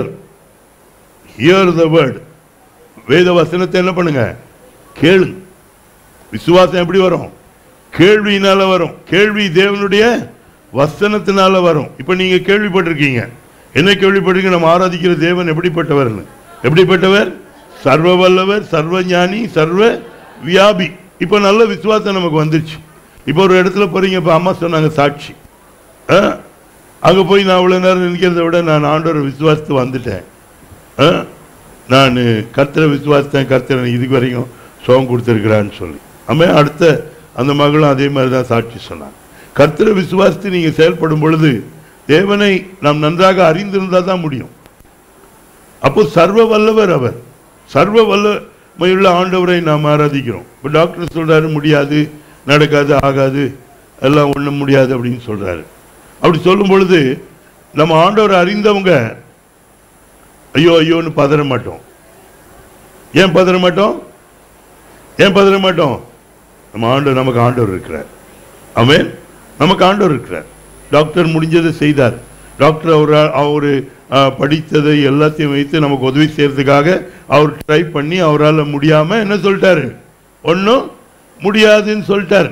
ஹியர் த வேர்ட் வேத வசனத்தை என்ன பண்ணுங்க கேளுங்க விசுவாசம் எப்படி வரும் கேள்வியினால வரும் கேள்வி தேவனுடைய வசனத்தினால வரும் இப்ப நீங்க கேள்விப்பட்டிருக்கீங்க என்ன கேள்விப்பட்டிருக்கீங்க நம்ம ஆராதிக்கிற தேவன் எப்படிப்பட்டவர்னு எப்படிப்பட்டவர் சர்வ வல்லவர் சர்வ ஞானி சர்வ வியாபி இப்ப நல்ல விசுவாசம் நமக்கு வந்துருச்சு இப்போ ஒரு இடத்துல போறீங்க இப்ப அம்மா சொன்னாங்க சாட்சி ஆ? அங்க போய் நான் இவ்வளவு நேரம் நிற்கிறத விட நான் ஆண்டோர விசுவாசத்து வந்துட்டேன் ஆ? நான் கர்த்தரை விசுவாசத்தேன் கர்த்தர் எனக்கு இதுக்கு வரைக்கும் சுகம் கொடுத்துருக்கிறான்னு சொல்லி ஆமே அடுத்த அந்த மகளும் அதே மாதிரி தான் சாட்சி சொன்னாங்க கர்த்தரை விசுவாசித்து நீங்க செயல்படும் பொழுது தேவனை நாம் நன்றாக அறிந்திருந்தால் தான் முடியும் அப்போ சர்வ வல்லவர் அவர் சர்வ வல்லமையுள்ள ஆண்டவரை நாம் ஆராதிக்கிறோம் இப்போ டாக்டர் சொல்றாரு முடியாது நடக்காது ஆகாது எல்லாம் ஒண்ணும் முடியாது அப்படின்னு சொல்றாரு அப்படி சொல்லும் பொழுது நம்ம ஆண்டவரை அறிந்தவங்க ஐயோ ஐயோன்னு பதற மாட்டோம் ஏன் பதற மாட்டோம் ஏன் பதற மாட்டோம் நம்ம ஆண்டவர் நமக்கு ஆண்டவர் இருக்கிறார் ஆமென் நமக்கு ஆண்டவர் இருக்கிறார் டாக்டர் முடிஞ்சதை செய்தார் டாக்டர் அவர் அவர் படித்ததை எல்லாத்தையும் வைத்து நமக்கு உதவி செய்யறதுக்காக அவர் ட்ரை பண்ணி அவரால் முடியாம என்ன சொல்லிட்டாரு ஒன்றும் முடியாதுன்னு சொல்லிட்டாரு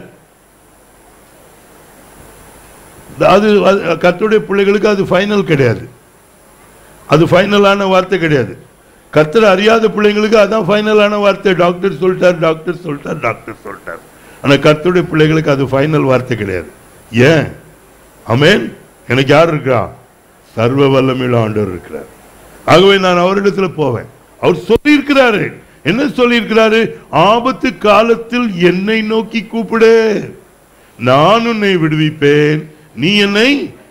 அது அது கர்த்தருடைய பிள்ளைகளுக்கு அது ஃபைனல் கிடையாது அது ஃபைனலான வார்த்தை கிடையாது கர்த்தர் அறியாத பிள்ளைங்களுக்கு அதான் ஃபைனலான வார்த்தை டாக்டர் சொல்லிட்டார் டாக்டர் சொல்லிட்டார் டாக்டர் சொல்லிட்டார் ஆனா கர்த்தருடைய பிள்ளைகளுக்கு அது ஃபைனல் வார்த்தை கிடையாது ஏன் அமேன் எனக்கு யார் இருக்கா சர்வ வல்லமையுள்ள ஆண்டவர் இருக்கிறார் ஆகவே நான் அவரிடத்துல போவேன் அவர் சொல்லியிருக்கிறாரு என்ன சொல்லியிருக்கிறாரு ஆபத்து காலத்தில் என்னை நோக்கி கூப்பிடு நான் உன்னை விடுவிப்பேன் நீ என்னை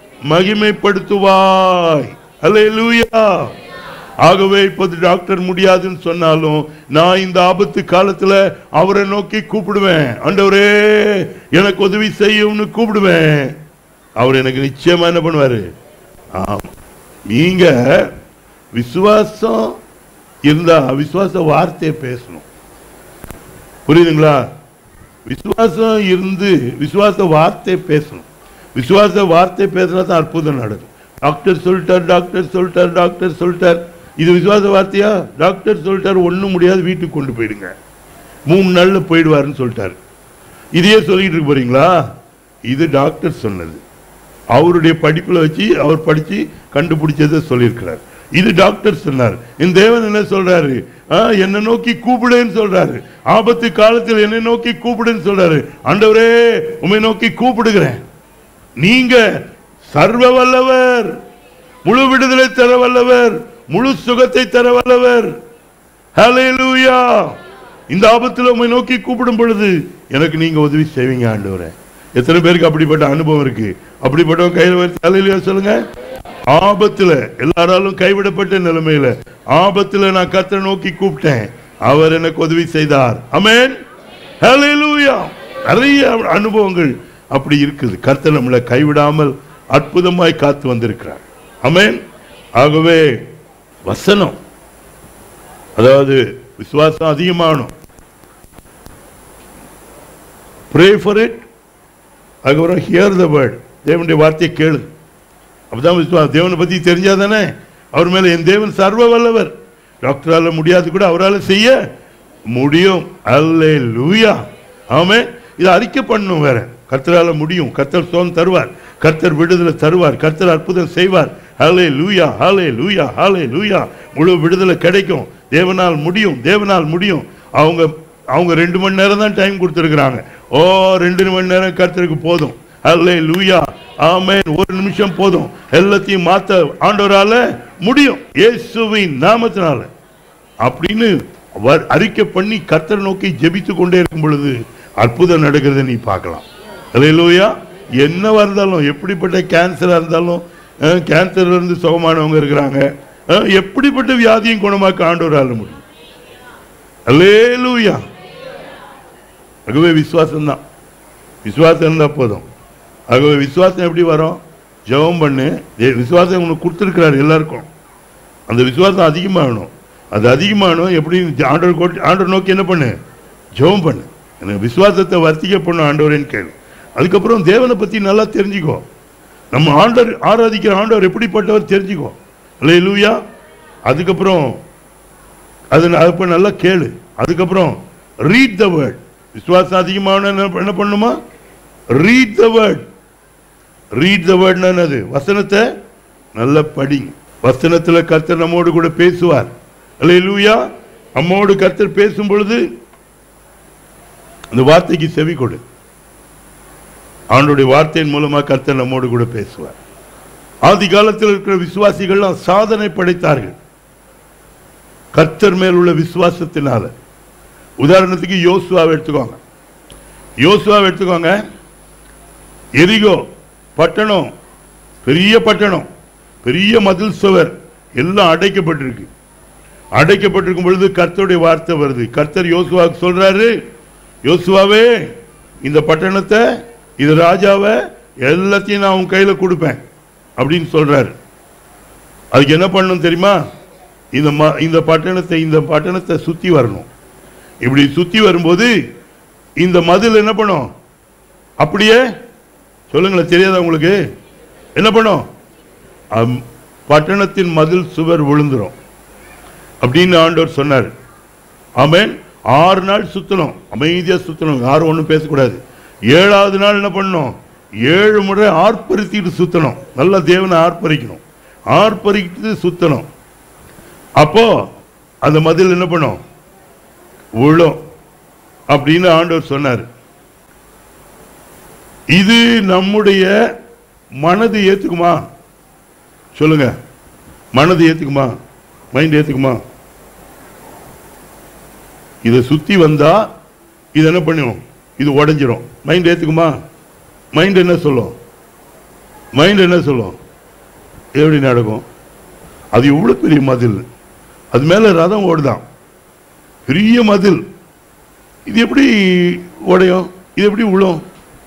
மகிமைப்படுத்துவாய் அல்லேலூயா ஆகவே இப்போது டாக்டர் முடியாதுன்னு சொன்னாலும் நான் இந்த ஆபத்து காலத்துல அவரை நோக்கி கூப்பிடுவேன் ஆண்டவரே எனக்கு உதவி செய்யும்னு கூப்பிடுவேன் அவர் எனக்கு நிச்சயமா என்ன பண்ணுவாரு ஆம் நீங்க விசுவாசம் இருந்தா விசுவாச வார்த்தையை பேசணும் புரியுதுங்களா விசுவாசம் இருந்து விசுவாச வார்த்தை பேசணும் விசுவாச வார்த்தை பேசினா தான் அற்புதம் நடக்கும் டாக்டர் சொல்லிட்டார் டாக்டர் சொல்லிட்டார் டாக்டர் சொல்லிட்டார் இது விசுவாச வார்த்தையா டாக்டர் சொல்லிட்டார் ஒண்ணும் முடியாது வீட்டுக்கு கொண்டு போயிடுங்க மூணு நாள்ல போயிடுவாருன்னு சொல்லிட்டாரு இதையே சொல்லிட்டு இருக்க போறீங்களா இது டாக்டர் சொன்னது அவருடைய படிப்புல வச்சு அவர் படிச்சு கண்டுபிடிச்சதை சொல்லியிருக்கிறார் இது டாக்டர் சொன்னார் இந்த தேவன் என்ன சொல்றாரு ஆ, என்னை நோக்கி கூப்பிடுன்னு சொல்றாரு ஆபத்து காலத்தில் என்னை நோக்கி கூப்பிடுன்னு சொல்றாரு ஆண்டவரே உம்மை நோக்கி கூப்பிடுகிறேன் நீங்க சர்வ வல்லவர் முழு விடுதலை தர வல்லவர் முழு சுகத்தை தர வல்லவர் ஹalleluya இந்த ஆபத்துல உம்மை நோக்கி கூப்பிடும் பொழுது எனக்கு நீங்க உதவி செய்வீங்க ஆண்டவரே எத்தனை பேருக்கு அப்படிப்பட்ட அனுபவம் இருக்கு அப்படிப்பட்டவங்க கையில் வச்சு ஹalleluya சொல்லுங்க ஆபத்துல எல்லாராலும் கைவிடப்பட்ட நிலைமையில ஆபத்துல நான் கர்த்தரை நோக்கி கூப்பிட்டேன் அவர் எனக்கு உதவி செய்தார் அமேன் ஹalleluya நிறைய அனுபவங்கள் அப்படி இருக்குது கர்த்தர் நம்மளை கைவிடாமல் அற்புதமாய் காத்து வந்திருக்கிறார் அமேன் ஆகவே வசனம் அதாவது விசுவாசம் அதிகமாகணும் ப்ரே ஃபார் இட் அதுக்கப்புறம் ஹியர் த வேர்ட் தேவனுடைய வார்த்தையை கேளு அப்பதான் விசுவாசம் தேவனை பத்தி தெரிஞ்சாதானே அவர் மேல என் தேவன் சர்வ வல்லவர் டாக்டரால முடியாது கூட அவரால் செய்ய முடியும் அல்லே லூயா ஆமே இதை அறிக்கை பண்ணணும் வேற கர்த்தரால முடியும் கர்த்தர் சோம் தருவார் கர்த்தர் விடுதலை தருவார் கர்த்தர் அற்புதம் செய்வார் ஹலே லூயா ஹலே லூயா ஹலே லூயா முழு விடுதலை கிடைக்கும் தேவனால் முடியும் தேவனால் முடியும் அவங்க அவங்க ரெண்டு மணி நேரம் தான் டைம் கொடுத்துருக்குறாங்க ஓ ரெண்டு மணி நேரம் கர்த்தருக்கு போதும் அல்லே லூயா ஆமென் ஒரு நிமிஷம் போதும் எல்லாத்தையும் மாத்த ஆண்டவரால முடியும் இயேசுவின் நாமத்தினால அப்படின்னு அவர் அறிக்கை பண்ணி கர்த்தரை நோக்கி ஜெபித்து கொண்டே இருக்கும் பொழுது அற்புதம் நடக்கிறத நீ பார்க்கலாம் அல்லேலூயா என்னவா இருந்தாலும் எப்படிப்பட்ட கேன்சரா இருந்தாலும் அஹ், கேன்சர்ல இருந்து சுகமானவங்க இருக்கிறாங்க அஹ், எப்படிப்பட்ட வியாதியும் குணமாக்க ஆண்டவரால முடியும் அல்லேலூயா ஆகவே விசுவாசம் தான் விசுவாசம் இருந்தா போதும் ஆகவே விசுவாசம் எப்படி வரும் ஜெபம் பண்ணு ஏ- விசுவாசம் உனக்கு கொடுத்துருக்கிறார் எல்லாருக்கும் அந்த விசுவாசம் அதிகமாகணும் அது அதிகமாகணும் எப்படி ஆண்டவர் கோட்- ஆண்டவர் நோக்கி என்ன பண்ணு ஜெபம் பண்ணு எனக்கு விசுவாசத்தை வர்த்திக்க பண்ணும் ஆண்டவரேன்னு கேளு அதுக்கப்புறம் தேவனை பத்தி நல்லா தெரிஞ்சுக்கோ நம்ம ஆண்டவர் ஆராதிக்கிற ஆண்டவர் எப்படிப்பட்டவர் தெரிஞ்சுக்கோ இல்லை லூயா அதுக்கப்புறம் அது அப்ப நல்லா கேளு அதுக்கப்புறம் ரீட் த வேர்ட் விசுவாசம் அதிகமான என்ன பண்ணுமா read the word read the word என்னது வசனத்தை நல்லா படிங்க வசனத்துல கர்த்தர் நம்மோடு கூட பேசுவார் அல்லேலூயா நம்மோடு கர்த்தர் பேசும் பொழுது அந்த வார்த்தைக்கு செவி கொடு ஆண்டுடைய வார்த்தையின் மூலமா கர்த்தர் நம்மோடு கூட பேசுவார் ஆதி காலத்தில் இருக்கிற விசுவாசிகள்லாம் சாதனை படைத்தார்கள் கர்த்தர் மேல் உள்ள விசுவாசத்தினால உதாரணத்துக்கு யோசுவாவை எடுத்துக்கோங்க யோசுவாவை எடுத்துக்கோங்க எரிகோ பட்டணம் பெரிய பட்டணம் பெரிய மதில் சுவர் எல்லாம் அடைக்கப்பட்டிருக்கு அடைக்கப்பட்டிருக்கும் பொழுது கர்த்தருடைய வார்த்தை வருது கர்த்தர் யோசுவாவுக்கு சொல்றாரு யோசுவாவே இந்த பட்டணத்தை இது ராஜாவை எல்லாத்தையும் நான் உன் கையில கொடுப்பேன் அப்படின்னு சொல்றாரு அதுக்கு என்ன பண்ணணும் தெரியுமா இந்த ம- இந்த பட்டணத்தை இந்த பட்டணத்தை சுத்தி வரணும் இப்படி சுத்தி வரும்போது இந்த மதில் என்ன பண்ணும் அப்படியே சொல்லுங்களேன் தெரியாதா உங்களுக்கு என்ன பண்ணும் அம், பட்டணத்தின் மதில் சுவர் விழுந்துரும் அப்படின்னு ஆண்டவர் சொன்னார் ஆமென் ஆறு நாள் சுத்தணும் அமைதியா சுத்தணும் யாரும் ஒன்றும் பேசக்கூடாது ஏழாவது நாள் என்ன பண்ணணும் ஏழு முறை ஆர்ப்பரித்திட்டு சுத்தணும் நல்லா தேவனை ஆர்ப்பரிக்கணும் ஆர்ப்பரித்து சுத்தணும் அப்போ அந்த மதில் என்ன பண்ணும் விழும் அப்படின்னு ஆண்டவர் சொன்னார் இது நம்முடைய மனது ஏத்துக்குமா சொல்லுங்க மனது ஏத்துக்குமா மைண்ட் ஏத்துக்குமா இதை சுத்தி வந்தா இது என்ன பண்ணும் இது உடைஞ்சிரும் மைண்ட் ஏத்துக்குமா மைண்ட் என்ன சொல்லும் மைண்ட் என்ன சொல்லும் எப்படி நடக்கும் அது எவ்வளவு பெரிய மதில் அது மேல ரதம் ஓடுதான் பெரிய மதில் இது எப்படி உடையும் இது எப்படி விழும்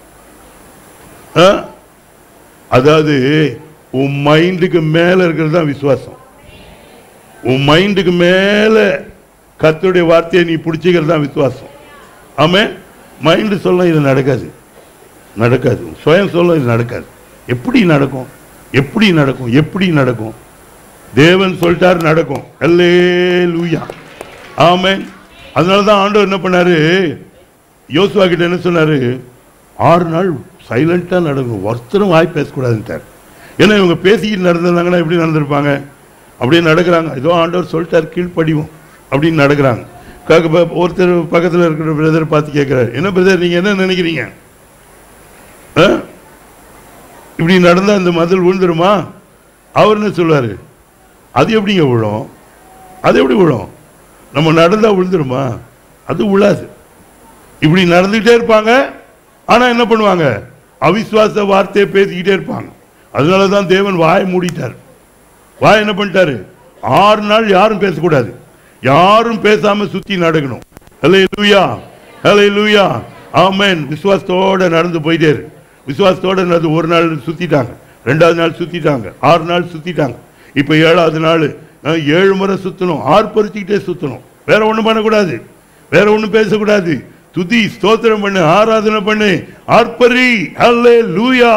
ஆ? அதாவது உன் மைண்டுக்கு மேல இருக்கிறது தான் விசுவாசம் உன் மைண்டுக்கு மேல கர்த்தருடைய வார்த்தையை நீ பிடிச்சிக்கிறது தான் விசுவாசம் ஆமே மைண்டு சொல்ல இது நடக்காது நடக்காது சுயம் சொல்ல இது நடக்காது எப்படி நடக்கும் எப்படி நடக்கும் எப்படி நடக்கும் தேவன் சொல்லிட்டார் நடக்கும் அல்லே லூயா ஆமென் அதனால தான் ஆண்டவர் என்ன பண்ணாரு யோசுவா கிட்ட என்ன சொன்னாரு ஆறு நாள் சைலண்டா நடக்கும் ஒருத்தரும் வாய் பேசக்கூடாதுன்ட்டார் ஏன்னா இவங்க பேசிக்கிட்டு நடந்திருந்தாங்கன்னா எப்படி நடந்திருப்பாங்க அப்படியே நடக்கிறாங்க ஏதோ ஆண்டவர் சொல்லிட்டார் கீழ்ப்படிவோம் அப்படின்னு நடக்கிறாங்க காக்க- ப- ஒருத்தர் பக்கத்தில் இருக்கிற பிரதர் பார்த்து கேட்குறாரு என்ன பிரதர் நீங்க என்ன நினைக்கிறீங்க ஆ? இப்படி நடந்தா இந்த மதில் விழுந்துருமா அவர் என்ன சொல்லுவாரு அது எப்படிங்க விழும் அது எப்படி விழும் நம்ம நடந்தா விழுந்துருமா அது விழாது இப்படி நடந்துகிட்டே இருப்பாங்க ஆனா என்ன பண்ணுவாங்க அவிசுவாச வார்த்தையை பேசிக்கிட்டே இருப்பாங்க அதனால தான் தேவன் வாயை மூடிட்டார் வாய் என்ன பண்ணிட்டாரு ஆறு நாள் யாரும் பேசக்கூடாது யாரும் பேசாம சுத்தி நடக்கணும் ஹலே லூயா ஹலே லூயா ஆமென் விசுவாசத்தோட நடந்து போயிட்டே இரு விசுவாசத்தோட நடந்து ஒரு நாள் சுத்திட்டாங்க ரெண்டாவது நாள் சுத்திட்டாங்க ஆறு நாள் சுத்திட்டாங்க இப்ப ஏழாவது நாள் அஹ், ஏழு முறை சுத்தணும் ஆர்ப்பரிச்சுக்கிட்டே சுத்தணும் வேற ஒண்ணும் பண்ணக்கூடாது வேற ஒண்ணும் பேசக்கூடாது துதி ஸ்தோத்திரம் பண்ணு ஆராதனை பண்ணு ஆர்ப்பரி ஹல்லே லூயா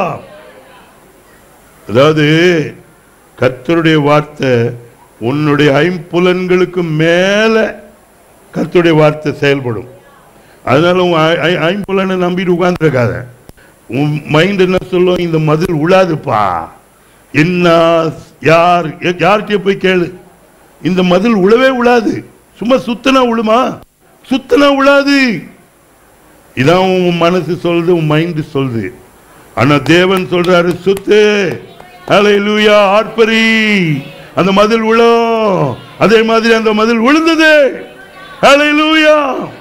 அதாவது கர்த்தருடைய வார்த்தை உன்னுடைய ஐம்புலன்களுக்கு மேல கர்த்தருடைய வார்த்தை செயல்படும் அதனால உன் ஐ- ஐ- ஐம்புலனை நம்பிட்டு உட்கார்ந்துருக்காத உன் மைண்ட் என்ன சொல்லும் இந்த மதில் உழாதுப்பா என்ன யார் யார்கிட்டயே போய் கேளு இந்த மதில் உழவே உழாது சும்மா சுத்தனா உழுமா சுத்தனா உழாது இதான் உன் மனசு சொல்லுது உன் மைண்ட் சொல்லுது ஆனா தேவன் சொல்றாரு சுத்து ஹalleluya ஆர்ப்பரி அந்த மதில் விழும் அதே மாதிரி அந்த மதில் விழுந்தது ஹalleluya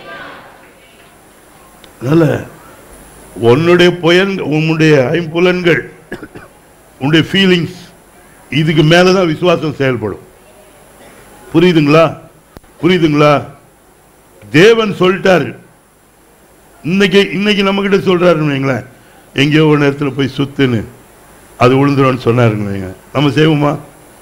அதனால உன்னுடைய புயன் உன்னுடைய ஐம்புலன்கள் உன்னுடைய ஃபீலிங்ஸ் இதுக்கு மேலதான் விசுவாசம் செயல்படும் புரியுதுங்களா புரியுதுங்களா தேவன் சொல்லிட்டாரு இன்னைக்கு இன்னைக்கு நம்ம கிட்ட சொல்றாருன்னு வைங்களேன் எங்கேயோ ஒரு நேரத்தில் போய் சுத்துன்னு அது விழுந்துரும்னு சொன்னாருன்னு வைங்க நம்ம செய்வோமா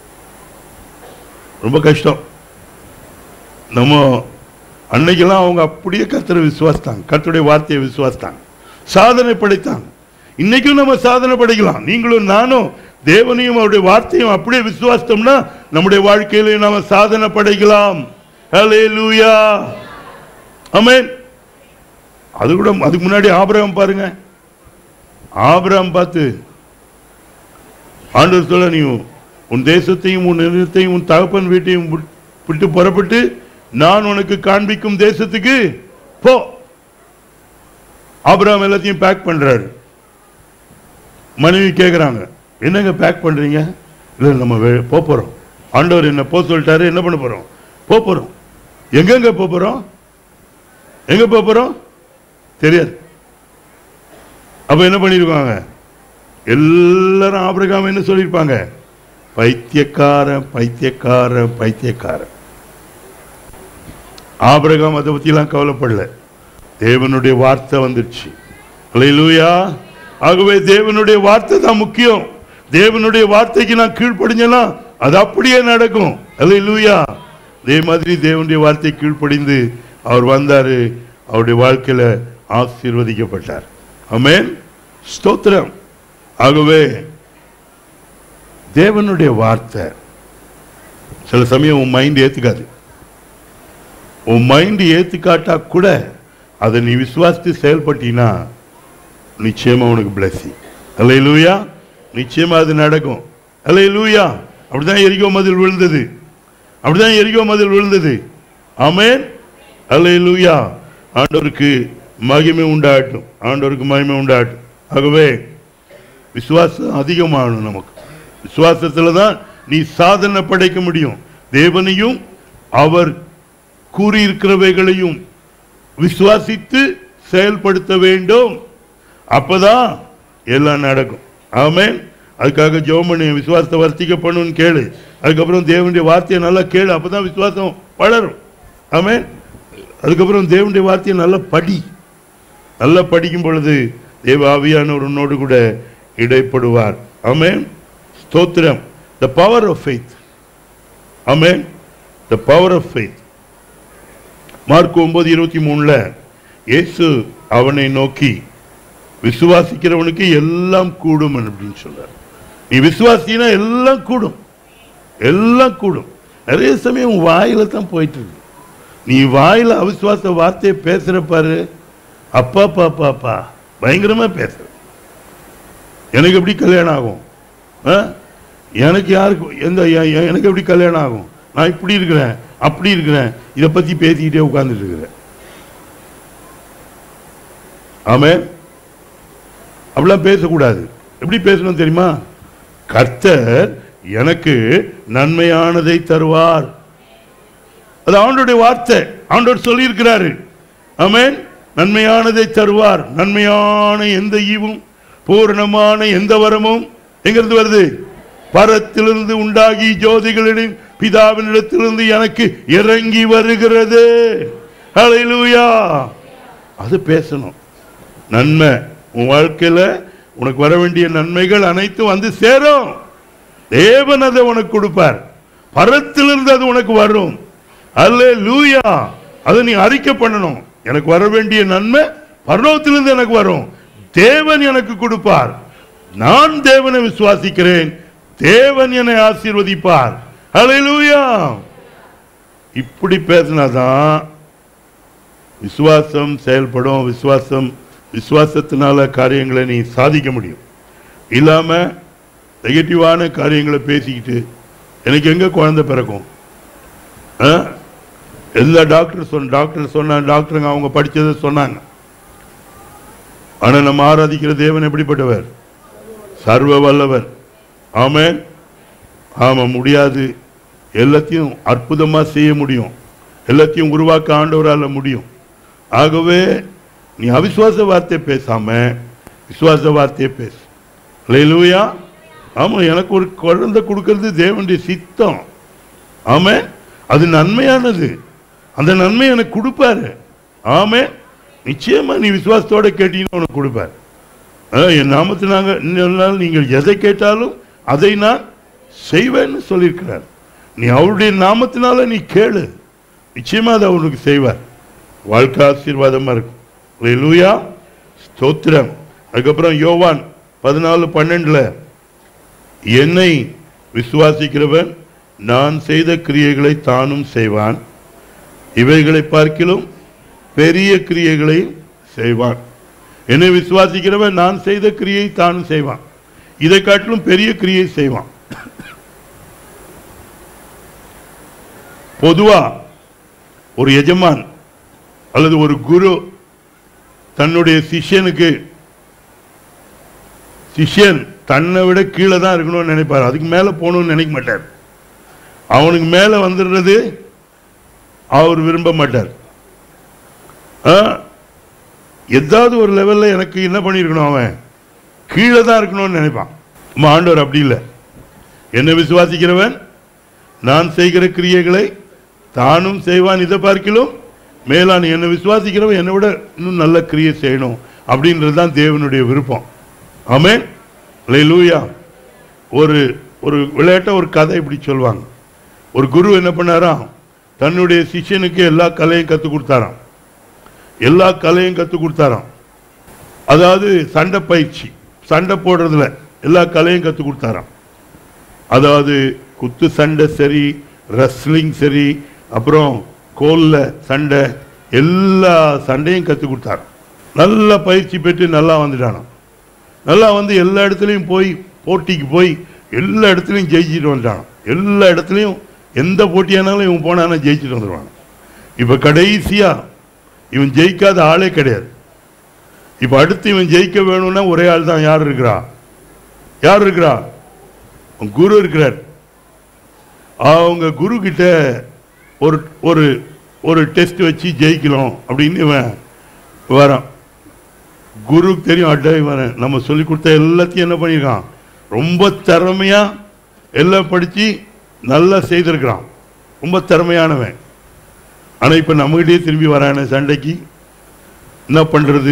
ரொம்ப கஷ்டம் நம்ம அன்னைக்கெல்லாம் அவங்க அப்படியே கர்த்தரை விசுவாசித்தாங்க கர்த்தருடைய வார்த்தையை விசுவாசித்தாங்க சாதனை படைத்தாங்க இன்னைக்கும் நம்ம சாதனை படைக்கலாம் நீங்களும் நானும் தேவனையும் அவருடைய வார்த்தையும் அப்படியே விசுவாசித்தோம்னா நம்முடைய வாழ்க்கையிலே நாம சாதனை படைக்கலாம் ஹalleluya ஆமென் அது கூட அதுக்கு முன்னாடி ஆபிரகாம் பாருங்க ஆபிரகாம் பார்த்து ஆண்டவர் சொல்ல நீ உன் தேசத்தையும் உன் நிலத்தையும் உன் தகப்பன் வீட்டையும் விட்- விட்டு புறப்பட்டு நான் உனக்கு காண்பிக்கும் தேசத்துக்கு போ ஆபிரகாம் எல்லாத்தையும் பேக் பண்றாரு மனைவி கேக்குறாங்க என்னங்க பேக் பண்றீங்க இல்ல நம்ம வே- போப் போறோம் ஆண்டவர் என்ன போ சொல்லிட்டாரு என்ன பண்ண போறோம் போப் போறோம் எங்கெங்க போப் போறோம் எங்க போப் போறோம் தெரியாது அப்ப என்ன பண்ணிருக்காங்க எல்லாரும் ஆபிரகாம் என்ன சொல்லியிருப்பாங்க பைத்தியக்காரன் பைத்தியக்காரன் பைத்தியக்காரன் ஆபிரகாம் அதை பற்றிலாம் கவலைப்படல தேவனுடைய வார்த்தை வந்துருச்சு அல்லேலூயா ஆகவே தேவனுடைய வார்த்தை தான் முக்கியம் தேவனுடைய வார்த்தைக்கு நான் கீழ்ப்படிஞ்சேன்னா அது அப்படியே நடக்கும் அல்லேலூயா அதே மாதிரி தேவனுடைய வார்த்தை கீழ்ப்படிந்து அவர் வந்தாரு அவருடைய வாழ்க்கையில ஆசீர்வதிக்கப்பட்டார் ஆமென் ஸ்தோத்திரம் ஆகவே தேவனுடைய வார்த்தை சில சமயம் உன் மைண்ட் ஏத்துக்காது உன் மைண்ட் ஏத்துக்காட்டா கூட அதை நீ விசுவாசித்து செயல்பட்டீன்னா நிச்சயமா உனக்கு பிளஸி அல்ல லூயா நிச்சயமா அது நடக்கும் அல்ல லூயா அப்படிதான் எரிகோ மதில் விழுந்தது அப்படிதான் எரிகோ மதில் விழுந்தது ஆமென் அல்ல லூயா ஆண்டவருக்கு மகிமை உண்டாகட்டும் ஆண்டவருக்கு மகிமை உண்டாகட்டும் ஆகவே விசுவாசம் அதிகமாகணும் நமக்கு விசுவாசத்துல தான் நீ சாதனை படைக்க முடியும் தேவனையும் அவர் கூறியிருக்கிறவைகளையும் விசுவாசித்து செயல்படுத்த வேண்டும் அப்பதான் எல்லாம் நடக்கும் ஆமென் அதுக்காக ஜெபம் பண்ணி விசுவாசத்தை வர்த்திக்க பண்ணுன்னு கேளு அதுக்கப்புறம் தேவனுடைய வார்த்தையை நல்லா கேளு அப்பதான் விசுவாசம் வளரும் ஆமென் அதுக்கப்புறம் தேவனுடைய வார்த்தையை நல்லா படி நல்லா படிக்கும் பொழுது தேவ ஆவியானவர் உன்னோடு கூட இடைப்படுவார் ஆமென் ஸ்தோத்திரம் the power of faith amen the power of faith Mark ஒன்பது இருபத்தி மூணுல இயேசு அவனை நோக்கி விசுவாசிக்கிறவனுக்கு எல்லாம் கூடும் அப்படின்னு சொல்றார் நீ விசுவாசினா எல்லாம் கூடும் எல்லாம் கூடும் நிறைய சமயம் உன் வாயில தான் போயிட்டு இருக்கு நீ வாயில அவிசுவாச வார்த்தையை பேசுற பாரு அப்பா பாப்பா அப்பா பயங்கரமா பேசுற எனக்கு எப்படி கல்யாணம் ஆகும் ஆ? எனக்கு யாருக்கு எந்த எ- எ- எனக்கு எப்படி கல்யாணம் ஆகும் நான் இப்படி இருக்கிறேன் அப்படி இருக்கிறேன் இதை பத்தி பேசிக்கிட்டே உட்கார்ந்துட்டு இருக்கிறேன் ஆமே அப்படிலாம் பேசக்கூடாது எப்படி பேசணும் தெரியுமா கர்த்தர் எனக்கு நன்மையானதை தருவார் அது ஆண்டோடைய வார்த்தை ஆண்டவர் சொல்லியிருக்கிறாரு ஆமென் நன்மையானதை தருவார் நன்மையான எந்த ஈவும் பூரணமான எந்த வரமும் எங்கிருந்து வருது பரத்திலிருந்து உண்டாகி ஜோதிகளின் பிதாவினிடத்திலிருந்து எனக்கு இறங்கி வருகிறது ஹalleluya அது பேசணும் நன்மை உன் வாழ்க்கையில உனக்கு வர வேண்டிய நன்மைகள் அனைத்தும் வந்து சேரும் தேவன் அதை உனக்கு கொடுப்பார் பரத்திலிருந்து அது உனக்கு வரும் அல்ல லூயா அதை நீ அறிக்கை பண்ணணும் எனக்கு வர வேண்டிய நன்மை பரலோகத்திலிருந்து எனக்கு வரும் தேவன் எனக்கு கொடுப்பார் நான் தேவனை விசுவாசிக்கிறேன் தேவன் என்னை ஆசீர்வதிப்பார் அல்லேலூயா இப்படி பேசினாதான் விசுவாசம் செயல்படும் விசுவாசம் விசுவாசத்தினால காரியங்களை நீ சாதிக்க முடியும் இல்லாம நெகட்டிவான காரியங்களை பேசிக்கிட்டு எனக்கு எங்க குழந்தை பிறக்கும் ஆ? எல்லா டாக்டர் சொன்ன டாக்டர் சொன்ன டாக்டருங்க அவங்க படிச்சதை சொன்னாங்க ஆனா நம்ம ஆராதிக்கிற தேவன் எப்படிப்பட்டவர் சர்வ வல்லவர் ஆமென் ஆமா முடியாது எல்லாத்தையும் அற்புதமா செய்ய முடியும் எல்லாத்தையும் உருவாக்க ஆண்டவரால முடியும் ஆகவே நீ அவிசுவாச வார்த்தை பேசாம விசுவாச வார்த்தையை பேசு அல்லேலூயா ஆமா எனக்கு ஒரு குழந்தை கொடுக்கிறது தேவனுடைய சித்தம் ஆமே அது நன்மையானது அந்த நன்மை எனக்கு கொடுப்பாரு ஆமே நிச்சயமா நீ விசுவாசத்தோட கேட்டீங்கன்னா உனக்கு கொடுப்பார் ஆ, என் நாமத்தினாங்க இன்னொரு நீங்கள் எதை கேட்டாலும் அதை நான் செய்வேன்னு சொல்லியிருக்கிறார் நீ அவருடைய நாமத்தினால நீ கேளு நிச்சயமா அதை அவனுக்கு செய்வார் வாழ்க்கை ஆசீர்வாதமா இருக்கும் லூயா ஸ்தோத்திரம் அதுக்கப்புறம் யோவான் பதினாலு பன்னெண்டுல என்னை விசுவாசிக்கிறவன் நான் செய்த கிரியைகளை தானும் செய்வான் இவைகளை பார்க்கிலும் பெரிய கிரியைகளை செய்வான் என்னை விசுவாசிக்கிறவன் நான் செய்த கிரியை தானும் செய்வான் இதை காட்டிலும் பெரிய கிரியை செய்வான் பொதுவா ஒரு எஜமான் அல்லது ஒரு குரு தன்னுடைய சிஷ்யனுக்கு சிஷ்யன் தன்னை விட கீழே தான் இருக்கணும்னு நினைப்பார் அதுக்கு மேல போகணும்னு நினைக்க மாட்டார் அவனுக்கு மேல வந்துடுறது அவர் விரும்ப மாட்டார் ஆ? ஏதாவது ஒரு லெவல்ல எனக்கு என்ன பண்ணியிருக்கணும் அவன் கீழே தான் இருக்கணும்னு நினைப்பான் நம்ம ஆண்டவர் அப்படி இல்லை என்னை விசுவாசிக்கிறவன் நான் செய்கிற கிரியைகளை தானும் செய்வான் இதை பார்க்கிலும் மேலான என்னை விசுவாசிக்கிறவன் என்னை விட இன்னும் நல்ல கிரியை செய்யணும் அப்படின்றது தான் தேவனுடைய விருப்பம் ஆமென் லூயா ஒரு ஒரு விளையாட்ட ஒரு கதை இப்படி சொல்லுவாங்க ஒரு குரு என்ன பண்ணாராம் தன்னுடைய சிஷ்யனுக்கு எல்லா கலையும் கற்றுக் கொடுத்தாராம் எல்லா கலையும் கற்றுக் கொடுத்தாராம் அதாவது சண்டை பயிற்சி சண்டை போடுறதுல எல்லா கலையும் கற்றுக் கொடுத்தாராம் அதாவது குத்து சண்டை சரி ரெஸ்லிங் சரி அப்புறம் கோல்ல சண்டை எல்லா சண்டையும் கற்றுக் கொடுத்தாரு நல்ல பயிற்சி பெற்று நல்லா வந்துட்டானாம் நல்லா வந்து எல்லா இடத்துலையும் போய் போட்டிக்கு போய் எல்லா இடத்துலையும் ஜெயிச்சிட்டு வந்துட்டானாம் எல்லா இடத்துலையும் எந்த போட்டியானாலும் இவன் போனானா ஜெயிச்சிட்டு வந்துடுவான் இப்போ கடைசியா இவன் ஜெயிக்காத ஆளே கிடையாது இப்போ அடுத்து இவன் ஜெயிக்க வேணும்னா ஒரே ஆள் தான் யார் இருக்கிறா யார் இருக்கிறா உன் குரு இருக்கிறார் அவங்க குரு கிட்ட ஒரு ஒரு ஒரு டெஸ்ட் வச்சு ஜெயிக்கலாம் அப்படின்னு இவன் வரான் குருக்கு தெரியும் அட்டை இவன் நம்ம சொல்லி கொடுத்த எல்லாத்தையும் என்ன பண்ணியிருக்கான் ரொம்ப திறமையா எல்லாம் படிச்சு நல்லா செய்திருக்கிறான் ரொம்ப திறமையானவன் ஆனா இப்ப நம்மகிட்டயே திரும்பி வரான சண்டைக்கு என்ன பண்றது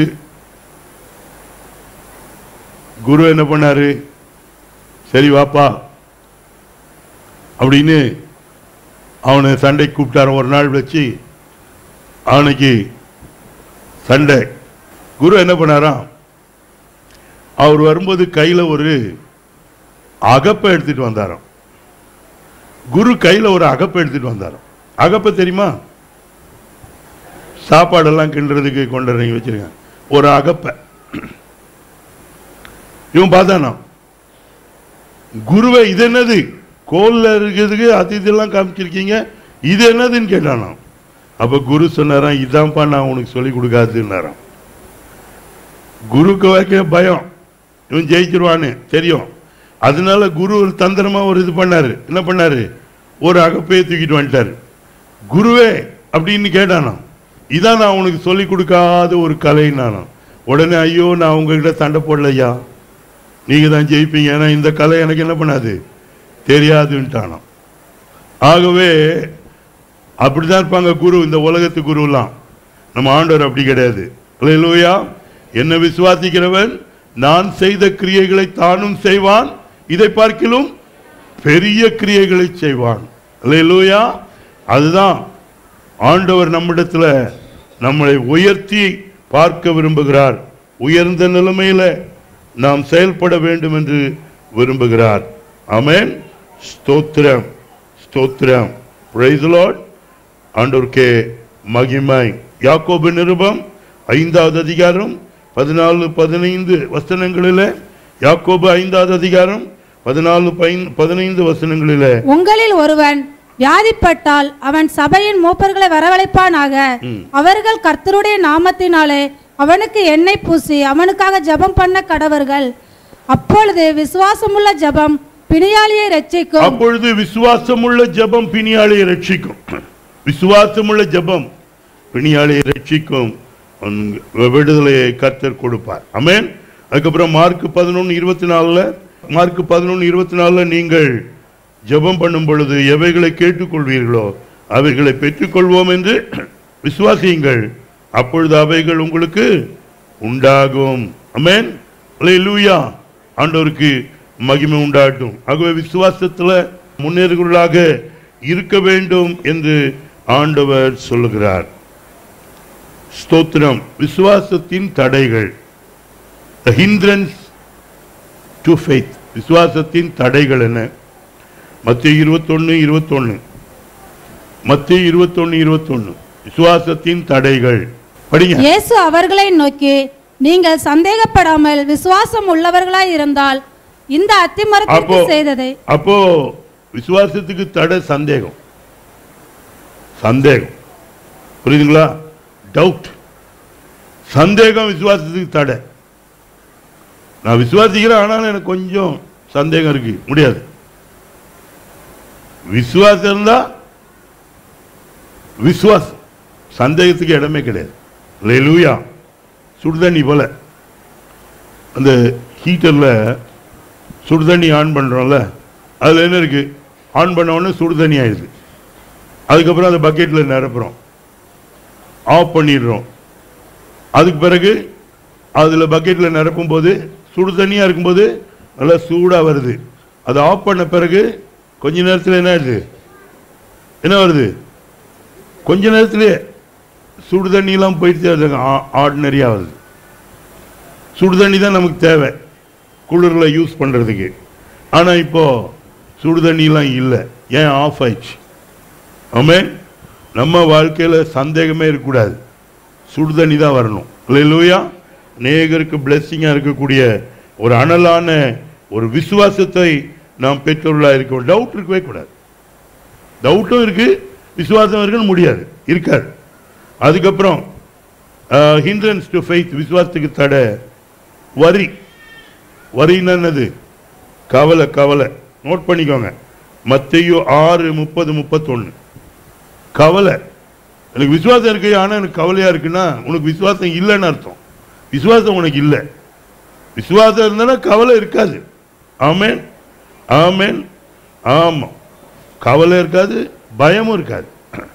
குரு என்ன பண்ணாரு சரி வாப்பா அப்படின்னு அவனை சண்டை கூப்பிட்டாரு ஒரு நாள் வச்சு அவனுக்கு சண்டை குரு என்ன பண்ணாராம் அவர் வரும்போது கையில ஒரு அகப்பை எடுத்துட்டு வந்தாராம் குரு கையில ஒரு அகப்பை எடுத்துட்டு வந்தாராம் அகப்பை தெரியுமா சாப்பாடெல்லாம் கிண்டுறதுக்கு கொண்டு வரீங்க வச்சிருக்கேன் ஒரு அகப்பை இவன் பார்த்தானா குருவை இது என்னது கோல்ல இருக்கிறதுக்கு அது இதெல்லாம் காமிச்சிருக்கீங்க இது என்னதுன்னு கேட்டானாம் அப்ப குரு சொன்னாராம் இதான்ப்பா நான் உனக்கு சொல்லி கொடுக்காதுன்னாராம் குருக்கு வைக்க பயம் இவன் ஜெயிச்சிருவான்னு தெரியும் அதனால குரு ஒரு தந்திரமா ஒரு இது பண்ணாரு என்ன பண்ணாரு ஒரு அகப்பையை தூக்கிட்டு வந்துட்டாரு குருவே அப்படின்னு கேட்டானாம் இதான் நான் உனக்கு சொல்லி கொடுக்காத ஒரு கலை நானும் உடனே ஐயோ நான் உங்ககிட்ட சண்டை போடலையா நீங்க தான் ஜெயிப்பீங்க ஏன்னா இந்த கலை எனக்கு என்ன பண்ணாது தெரியாதுன்ட்டானாம் ஆகவே அப்படிதான் இருப்பாங்க குரு இந்த உலகத்து குருலாம் நம்ம ஆண்டவர் அப்படி கிடையாது அல்லேலூயா என்ன விசுவாசிக்கிறவன் நான் செய்த கிரியைகளை தானும் செய்வான் இதை பார்க்கிலும் பெரிய கிரியைகளை செய்வான் அல்லேலூயா அதுதான் ஆண்டவர் நம்மிடத்துல நம்மளை உயர்த்தி பார்க்க விரும்புகிறார் உயர்ந்த நிலைமையில நாம் செயல்பட வேண்டும் என்று விரும்புகிறார் ஆமென் ஸ்தோத்திரம் ஸ்தோத்திரம் பிரைஸ் லார்ட் ஆண்டவருக்கே மகிமை யாக்கோபு நிருபம் ஐந்தாவது அதிகாரம் பதினாலு பதினைந்து வசனங்களிலே யாக்கோபு ஐந்தாவது அதிகாரம் பதினாலு பைன்- பதினைந்து வசனங்களிலே உங்களில் ஒருவன் வியாதிப்பட்டால் அவன் சபையின் மூப்பர்களை வரவழைப்பானாக அவர்கள் கர்த்தருடைய நாமத்தினாலே அவனுக்கு எண்ணெய் பூசி அவனுக்காக ஜெபம் பண்ண கடவர்கள் அப்பொழுது விசுவாசமுள்ள ஜெபம் பிணியாளியை ரட்சிக்கும் அப்பொழுது விசுவாசமுள்ள ஜெபம் பிணியாளியை ரட்சிக்கும் விசுவாசமுள்ள ஜெபம் பிணியாளியை ரட்சிக்கும் உன் விடுதலையை கர்த்தர் கொடுப்பார் ஆமென் அதுக்கப்புறம் மார்க் பதினொன்று இருபத்தி நாலுல மார்க் பதினொன்று இருபத்தி நாலுல நீங்கள் ஜெபம் பண்ணும் பொழுது எவைகளை கேட்டுக்கொள்வீர்களோ அவைகளை பெற்றுக்கொள்வோம் என்று விசுவாசியுங்கள் அப்பொழுது அவைகள் உங்களுக்கு உண்டாகும் அமேன் லூயா ஆண்டவருக்கு மகிமை உண்டாட்டும் ஆகவே விசுவாசத்துல முன்னேறுகளாக இருக்க வேண்டும் என்று ஆண்டவர் சொல்லுகிறார் ஸ்தோத்திரம் விசுவாசத்தின் தடைகள் The hindrance to faith விசுவாசத்தின் தடைகள் என்ன மத்திய இருபத்தொன்னு இருபத்தொன்னு மத்திய இருபத்தொன்னு இருபத்தொன்னு விசுவாசத்தின் தடைகள் படிங்க இயேசு அவர்களை நோக்கி நீங்கள் சந்தேகப்படாமல் விசுவாசம் உள்ளவர்களாய் இருந்தால் இந்த அத்திமரத்திற்கு அப்போ செய்ததை அப்போ விசுவாசத்துக்கு தடை சந்தேகம் சந்தேகம் புரியுதுங்களா டவுட் சந்தேகம் விசுவாசத்துக்கு தடை நான் விசுவாசிக்கிறேன் ஆனாலும் எனக்கு கொஞ்சம் சந்தேகம் இருக்கு முடியாது விசுவாசம் இருந்தா விசுவாசம் சந்தேகத்துக்கு இடமே கிடையாது லூயா சுடுதண்ணி போல அந்த ஹீட்டர்ல சுடுதண்ணி ஆன் பண்றோம்ல அதுல என்ன இருக்கு ஆன் பண்ண உடனே சுடுதண்ணி ஆயிடுது அதுக்கப்புறம் அந்த பக்கெட்ல நிரப்புறோம் ஆஃப் பண்ணிடுறோம் அதுக்கு பிறகு அதில் பக்கெட்டில் நிரப்பும் போது சுடு தண்ணியாக இருக்கும்போது நல்லா சூடாக வருது அதை ஆஃப் பண்ண பிறகு கொஞ்ச நேரத்தில் என்ன ஆயிடுது என்ன வருது கொஞ்ச நேரத்திலே சுடு தண்ணியெல்லாம் போயிடுச்சு அது ஆர்டினரியாக வருது சுடு தண்ணி தான் நமக்கு தேவை குளிரில் யூஸ் பண்ணுறதுக்கு ஆனால் இப்போ சுடு தண்ணிலாம் இல்லை ஏன் ஆஃப் ஆயிடுச்சு ஆமென் நம்ம வாழ்க்கையில் சந்தேகமே இருக்கக்கூடாது சுடு தண்ணி தான் வரணும் இல்லையா நேகருக்கு பிளெஸ்ஸிங்காக இருக்கக்கூடிய ஒரு அனலான ஒரு விசுவாசத்தை நாம் பெற்றோர்களாக இருக்க டவுட் இருக்கவே கூடாது டவுட்டும் இருக்கு விசுவாசம் இருக்குன்னு முடியாது இருக்காது அதுக்கப்புறம் ஹிண்ட்ரன்ஸ் டு ஃபெய்த் விசுவாசத்துக்கு தடை வரி வரின்னா என்னது கவலை கவலை நோட் பண்ணிக்கோங்க மத்தையோ ஆறு முப்பது முப்பத்தொன்று கவலை எனக்கு விசுவாசம் இருக்கு ஆனால் எனக்கு கவலையா இருக்குன்னா உனக்கு விசுவாசம் இல்லைன்னு அர்த்தம் விசுவாசம் உனக்கு இல்லை விசுவாசம் இருந்தாலும் கவலை இருக்காது ஆமென் ஆமென் ஆமா கவலை இருக்காது பயமும் இருக்காது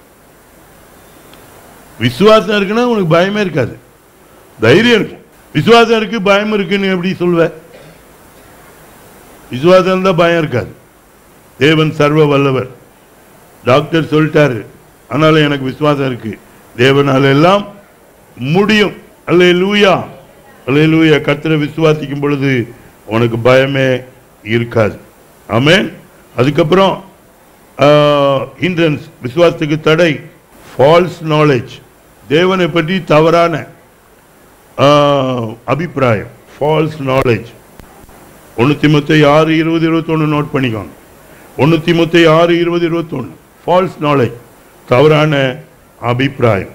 விசுவாசம் இருக்குன்னா உனக்கு பயமே இருக்காது தைரியம் இருக்கும் விசுவாசம் இருக்கு பயம் இருக்குன்னு எப்படி சொல்வ விசுவாசம் இருந்தா பயம் இருக்காது தேவன் சர்வ வல்லவர் டாக்டர் சொல்லிட்டாரு ஆனாலும் எனக்கு விசுவாசம் இருக்கு தேவனால எல்லாம் முடியும் அல்லே லூயா அல்லே லூயா கத்திர விசுவாசிக்கும் பொழுது உனக்கு பயமே இருக்காது ஆமென் அதுக்கப்புறம் ஹிண்ட்ரன்ஸ் விசுவாசத்துக்கு தடை ஃபால்ஸ் நாலேஜ் தேவனை பற்றி தவறான ஆஹ், அபிப்பிராயம் ஃபால்ஸ் நாலேஜ் ஒன்று திமுத்தை ஆறு இருபது இருபத்தொன்று நோட் பண்ணிக்கோங்க ஒன்று திமுத்தை ஆறு இருபது இருபத்தொன்று ஃபால்ஸ் நாலேஜ் தவறான அபிப்பிராயம்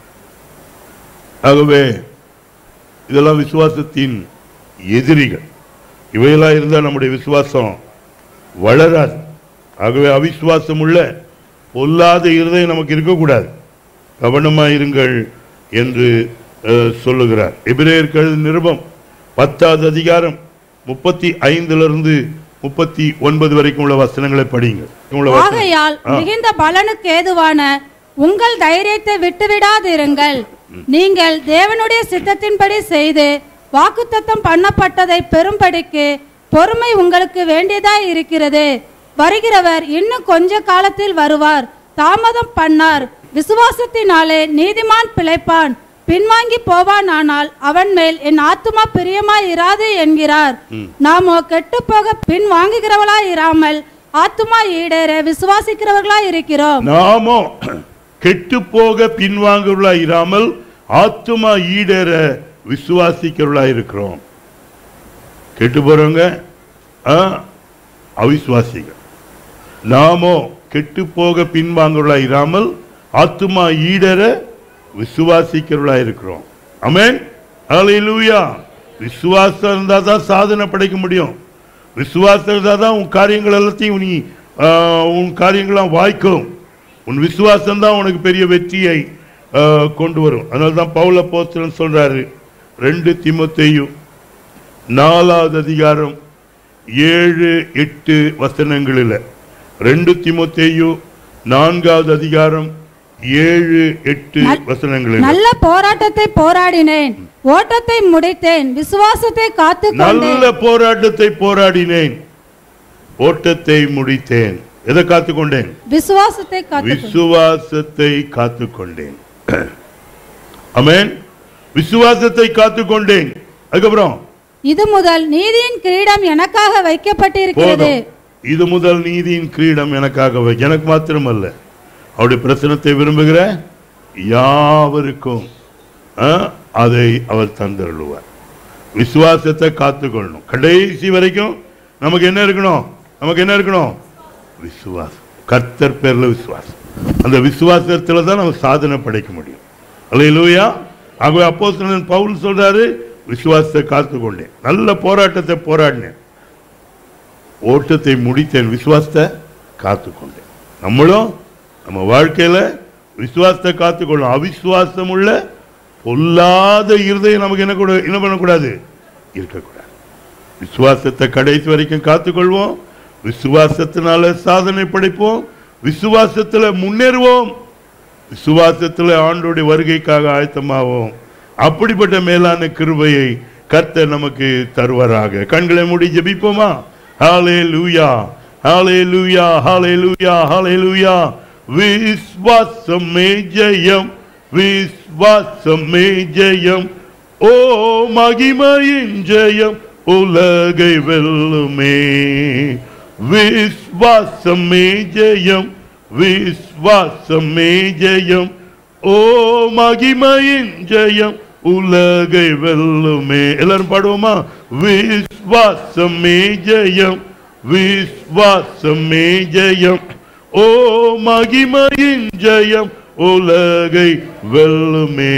ஆகவே இதெல்லாம் விசுவாசத்தின் எதிரிகள் இவையெல்லாம் இருந்தால் நம்முடைய விசுவாசம் வளராது ஆகவே அவிசுவாசம் உள்ள பொல்லாத இருதயம் நமக்கு இருக்கக்கூடாது கவனமாக இருங்கள் என்று அஹ், சொல்லுகிறார் எபிரேயர் கழுது நிருபம் பத்தாவது அதிகாரம் முப்பத்தி ஐந்திலிருந்து முப்பத்தி ஒன்பது வரைக்கும் உள்ள வசனங்களை படிங்க உள்ள வசனம். ஆகையால் ஆ. மிகுந்த பலனுக்கு ஏதுவான உங்கள் தைரியத்தை விட்டுவிடாதிருங்கள் நீங்கள் தேவனுடைய சித்தத்தின்படி செய்து வாக்குத்தத்தம் பண்ணப்பட்டதை பெறும்படிக்கு பொறுமை உங்களுக்கு வேண்டியதாய் இருக்கிறது வருகிறவர் இன்னும் கொஞ்ச காலத்தில் வருவார் தாமதம் பண்ணார் விசுவாசத்தினாலே நீதிமான் பிழைப்பான் பின்வாங்கி போவானானால் அவன் மேல் என் ஆத்துமா பிரியமாய் இராது என்கிறார் நாமோ கெட்டு போக பின் வாங்குகிறவளாய் இராமல் ஆத்துமா ஈடேற விசுவாசிக்கிறவர்களாய் இருக்கிறோம் நாமோ கெட்டு போக பின்வாங்குவர்களா இராமல் ஆத்துமா ஈடேற விசுவாசிக்கிறவர்களா இருக்கிறோம் கெட்டு போறவங்க ஆ, அவிசுவாசிகள் நாமோ கெட்டு போக பின்வாங்குவர்களா இராமல் ஆத்துமா ஈடேற விசுவாசிக்கிறவர்களா இருக்கிறோம் அமேன் ஹalleluya விசுவாசம் இருந்தா தான் சாதனை படைக்க முடியும் விசுவாசம் இருந்தா தான் உன் காரியங்கள் எல்லாத்தையும் நீ ஆ, உன் காரியங்களாம் வாய்க்கும் உன் விசுவாசம் தான் உனக்கு பெரிய வெற்றியை ஆ, கொண்டு வரும் அதனால தான் பவுல போஸ்தலன் சொல்றாரு ரெண்டு திமுத்தையும் நாலாவது அதிகாரம் ஏழு எட்டு வசனங்களில் ரெண்டு திமுத்தேயு நான்காவது அதிகாரம் ஏழு எட்டு நல்- வசனங்களில் நல்ல போராட்டத்தை போராடினேன் ஓட்டத்தை முடித்தேன் விசுவாசத்தை காத்துக்கொண்டேன் நல்ல போராட்டத்தை போராடினேன் ஓட்டத்தை முடித்தேன் எதை காத்துக்கொண்டேன் விசுவாசத்தை காத்துக்கொண்டேன் விசுவாசத்தை காத்துக்கொண்டேன் அமேன் விசுவாசத்தை காத்துக்கொண்டேன் அதுக்கப்புறம் இது முதல் நீதியின் கிரீடம் எனக்காக வைக்கப்பட்டிருக்கிறது போதும் இது முதல் நீதியின் கிரீடம் எனக்காக வை- எனக்கு மாத்திரமல்ல அவருடைய பிரசனத்தை விரும்புகிற யாவருக்கும் ஆ, அதை அவர் தந்தருளுவார் விசுவாசத்தை காத்துக்கொள்ளணும் கடைசி வரைக்கும் நமக்கு என்ன இருக்கணும் நமக்கு என்ன இருக்கணும் விசுவாசம் கர்த்தர் பேர்ல விசுவாசம் அந்த விசுவாசத்துல தான் நம்ம சாதனை படைக்க முடியும் அல்லையா ஆகவே அப்போ பவுல் சொல்றாரு விசுவாசத்தை காத்துக்கொண்டேன் நல்ல போராட்டத்தை போராடினேன் ஓட்டத்தை முடித்தேன் விசுவாசத்தை காத்துக்கொண்டேன் நம்மளும் நம்ம வாழ்க்கையில விசுவாசத்தை காத்துக்கொள்ளும் அவிசுவாசம் உள்ள பொல்லாத இருதயம் நமக்கு என்ன கூட என்ன பண்ணக்கூடாது இருக்கக்கூடாது விசுவாசத்தை கடைசி வரைக்கும் காத்துக்கொள்வோம் விசுவாசத்தினால சாதனை படைப்போம் விசுவாசத்துல முன்னேறுவோம் விசுவாசத்தில் ஆண்டோடைய வருகைக்காக ஆயத்தமாவோம் அப்படிப்பட்ட மேலான கிருபையை கர்த்தர் நமக்கு தருவாராக கண்களை மூடி ஜெபிப்போமா ஹாலே லூயா ஹாலே லூயா ஹாலே லூயா ஹாலே லூயா விஸ்வாசமே ஜெயம் விஸ்வாசமே ஜெயம் ஓ மகிமையின் ஜெயம் உலகை வெல்லுமே விஸ்வாசமே ஜெயம் விஸ்வாசமே ஜெயம் ஓ மகிமையின் ஜெயம் உலகை வெல்லுமே எல்லாரும் பாடுவோமா விஸ்வாசமே ஜெயம் விஸ்வாசமே ஜெயம் ஓ மகிமையின் ஜெயம் உலகை வெல்லுமே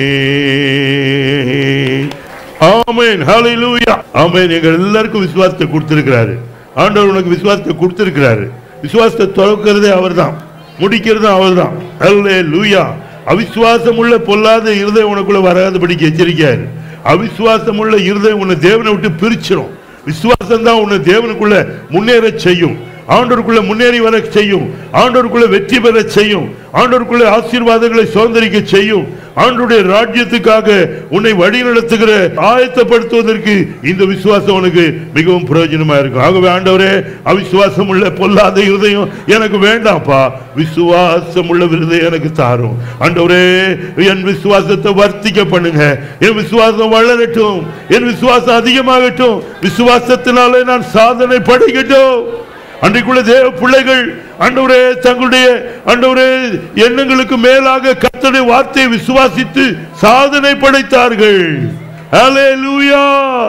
ஆமென் ஹalleluya ஆமென் எங்க எல்லாருக்கும் விசுவாசத்தை கொடுத்திருக்கிறாரு ஆண்டவர் உனக்கு விசுவாசத்தை கொடுத்திருக்கிறாரு விசுவாசத்தை துறக்கிறதே அவர்தான் முடிக்கிறதும் அவர்தான் ஹalleluya அவிசுவாசம் உள்ள பொல்லாத இருதயம் உனக்குள்ள வராதபடிக்கு எச்சரிக்கையாரு அவிசுவாசம் உள்ள இருதயம் உன்னை தேவனை விட்டு பிரிச்சிடும் விசுவாசம் தான் உன்னை தேவனுக்குள்ள முன்னேற செய்யும் ஆண்டோருக்குள்ள முன்னேறி வர செய்யும் ஆண்டோருக்குள்ள வெற்றி பெற செய்யும் ஆண்டோருக்குள்ள ஆசீர்வாதங்களை சுதந்திரிக்க செய்யும் ஆண்டுடைய ராஜ்யத்துக்காக உன்னை வழி நடத்துகிற ஆயத்தப்படுத்துவதற்கு இந்த விசுவாசம் உனக்கு மிகவும் பிரயோஜனமா இருக்கும் ஆகவே ஆண்டவரே அவிசுவாசம் உள்ள பொல்லாத இருதயம் எனக்கு வேண்டாம்ப்பா விசுவாசம் உள்ள இருதயம் எனக்கு தாரும் ஆண்டவரே என் விசுவாசத்தை வர்த்திக்க பண்ணுங்க என் விசுவாசம் வளரட்டும் என் விசுவாசம் அதிகமாகட்டும் விசுவாசத்தினாலே நான் சாதனை படைக்கட்டும் அன்றைக்குள்ள தேவ பிள்ளைகள் ஆண்டவரே தங்களுடைய ஆண்டவரே எண்ணங்களுக்கு மேலாக கர்த்தருடைய வார்த்தையை விசுவாசித்து சாதனை படைத்தார்கள் ஹalleluya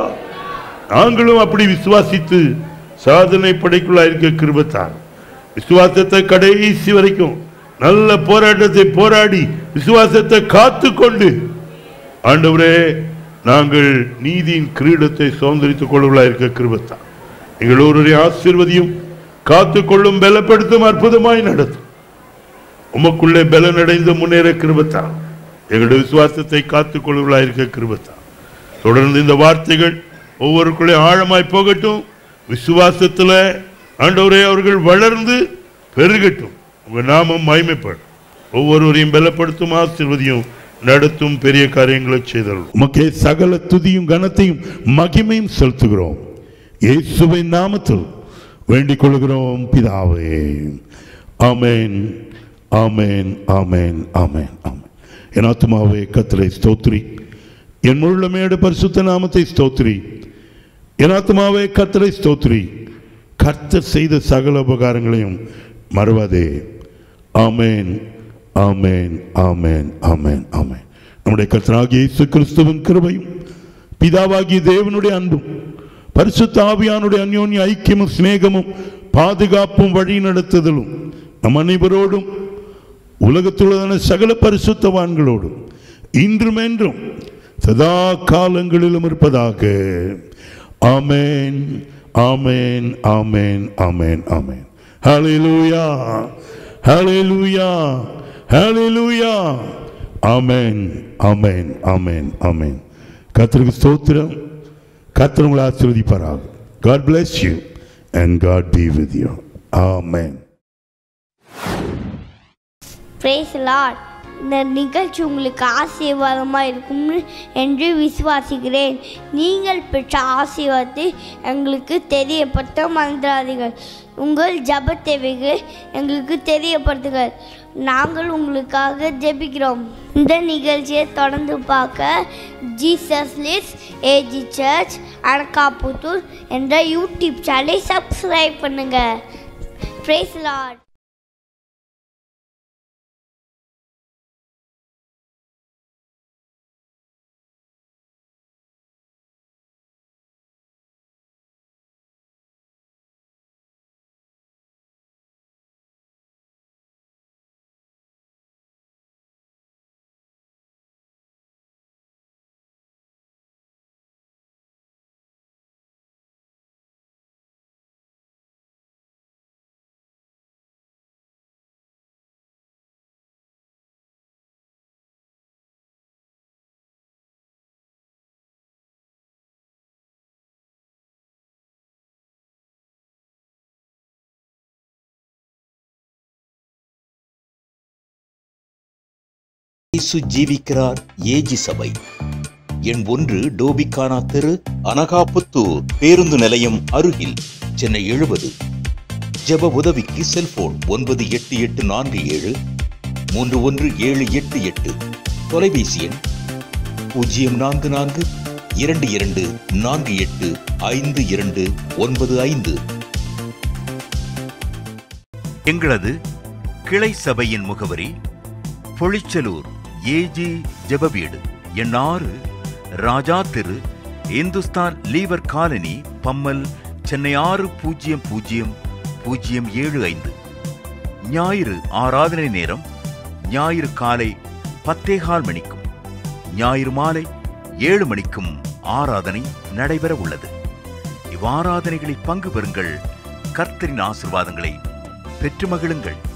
நாங்களும் அப்படி விசுவாசித்து சாதனை படைக்குள்ளா இருக்க கிருபத்தார் விசுவாசத்தை கடைசி வரைக்கும் நல்ல போராட்டத்தை போராடி விசுவாசத்தை காத்து கொண்டு ஆண்டவரே நாங்கள் நீதியின் கிரீடத்தை சுதந்திரித்துக் கொள்ளுவா இருக்க கிருபத்தான் எங்கள் ஒருவரை ஆசீர்வதியும் காத்துக்கொள்ளும் பலப்படுத்தும் அற்புதமாய் நடத்தும் உமக்குள்ளே பலனடைந்து முன்னேற கிருபத்தான் எங்களுடைய விசுவாசத்தை காத்துக்கொள்ளுவா இருக்க கிருபத்தான் தொடர்ந்து இந்த வார்த்தைகள் ஒவ்வொருக்குள்ளே ஆழமாய் போகட்டும் விசுவாசத்துல ஆண்டவரே அவர்கள் வளர்ந்து பெருகட்டும் உங்க நாமம் மகிமைப்படும் ஒவ்வொருவரையும் பலப்படுத்தும் ஆசீர்வதியும் நடத்தும் பெரிய காரியங்களை செய்தல் உமக்கே சகல துதியும் கனத்தையும் மகிமையும் செலுத்துகிறோம் இயேசுவின் நாமத்தில் வேண்டிக் கொள்கிறோம் பிதாவே ஆமென் ஆமென் ஆமென் ஆமென் ஆமென் என் ஆத்துமாவே கத்தரை ஸ்தோத்ரி என் முழுமையோட பரிசுத்த நாமத்தை ஸ்தோத்ரி என் ஆத்துமாவே கத்தரை ஸ்தோத்ரி கர்த்தர் செய்த சகல உபகாரங்களையும் மறவாதே ஆமென் ஆமென் ஆமென் ஆமென் ஆமென் நம்முடைய கர்த்தராகிய இயேசு கிறிஸ்துவின் கிருபையும் பிதாவாகிய தேவனுடைய அன்பும் பரிசுத்த ஆவியானுடைய அந்யோன்ய ஐக்கியமும் சிநேகமும் பாதுகாப்பும் வழி நடத்துதலும் நம் அனைவரோடும் உலகத்துள்ளதான சகல பரிசுத்தவான்களோடும் இன்றும் என்றும் சதா காலங்களிலும் இருப்பதாக ஆமென் ஆமென் ஆமென் ஆமென் ஆமென் ஹalleluya ஹalleluya ஹalleluya ஆமென் ஆமென் ஆமென் ஆமென் கர்த்தருக்கு ஸ்தோத்திரம் கர்த்தர் உங்களை ஆசீர்வதிப்பாராக God bless you and God be with you. Amen. Praise Lord இந்த நிகழ்ச்சி உங்களுக்கு ஆசீர்வாதமாக இருக்கும் என்று விசுவாசிக்கிறேன் நீங்கள் பெற்ற ஆசீர்வாதத்தை எங்களுக்கு தெரியப்படுத்த மறந்துடாதீர்கள் உங்கள் ஜப தேவைகள் எங்களுக்கு தெரியப்படுத்துங்கள் நாங்கள் உங்களுக்காக ஜெபிக்கிறோம் இந்த நிகழ்ச்சியை தொடர்ந்து பார்க்க ஜீசஸ் லிஸ் ஏஜி சர்ச் அனகாப்புத்தூர் என்ற யூடியூப் சேனலை சப்ஸ்கிரைப் பண்ணுங்கள் பிரேஸ் லார்ட் இயேசு ஜீவிக்கிறார் ஏஜி சபை எண் ஒன்று டோபிகானா தெரு அனகாபுத்தூர் பேருந்து நிலையம் அருகில் சென்னை எழுபது ஜெப உதவிக்கு செல்போன் ஒன்பது எட்டு எட்டு நான்கு ஏழு மூன்று ஒன்று ஏழு எட்டு எட்டு தொலைபேசி எண் பூஜ்ஜியம் நான்கு நான்கு இரண்டு இரண்டு நான்கு எட்டு ஐந்து இரண்டு ஒன்பது ஐந்து எங்களது கிளை சபையின் முகவரி பொழிச்சலூர் ஏஜி ஜெபவீடு எண் ஆறு ராஜா தெரு இந்துஸ்தான் லீவர் காலனி பம்மல் சென்னை ஆறு பூஜ்ஜியம் பூஜ்ஜியம் பூஜ்ஜியம் ஏழு ஐந்து ஞாயிறு ஆராதனை நேரம் ஞாயிறு காலை பத்தேகால் மணிக்கும் ஞாயிறு மாலை ஏழு மணிக்கும் ஆராதனை நடைபெற உள்ளது இவ்வாராதனைகளில் பங்கு பெறுங்கள் கர்த்தரின் ஆசிர்வாதங்களை பெற்று மகிழுங்கள்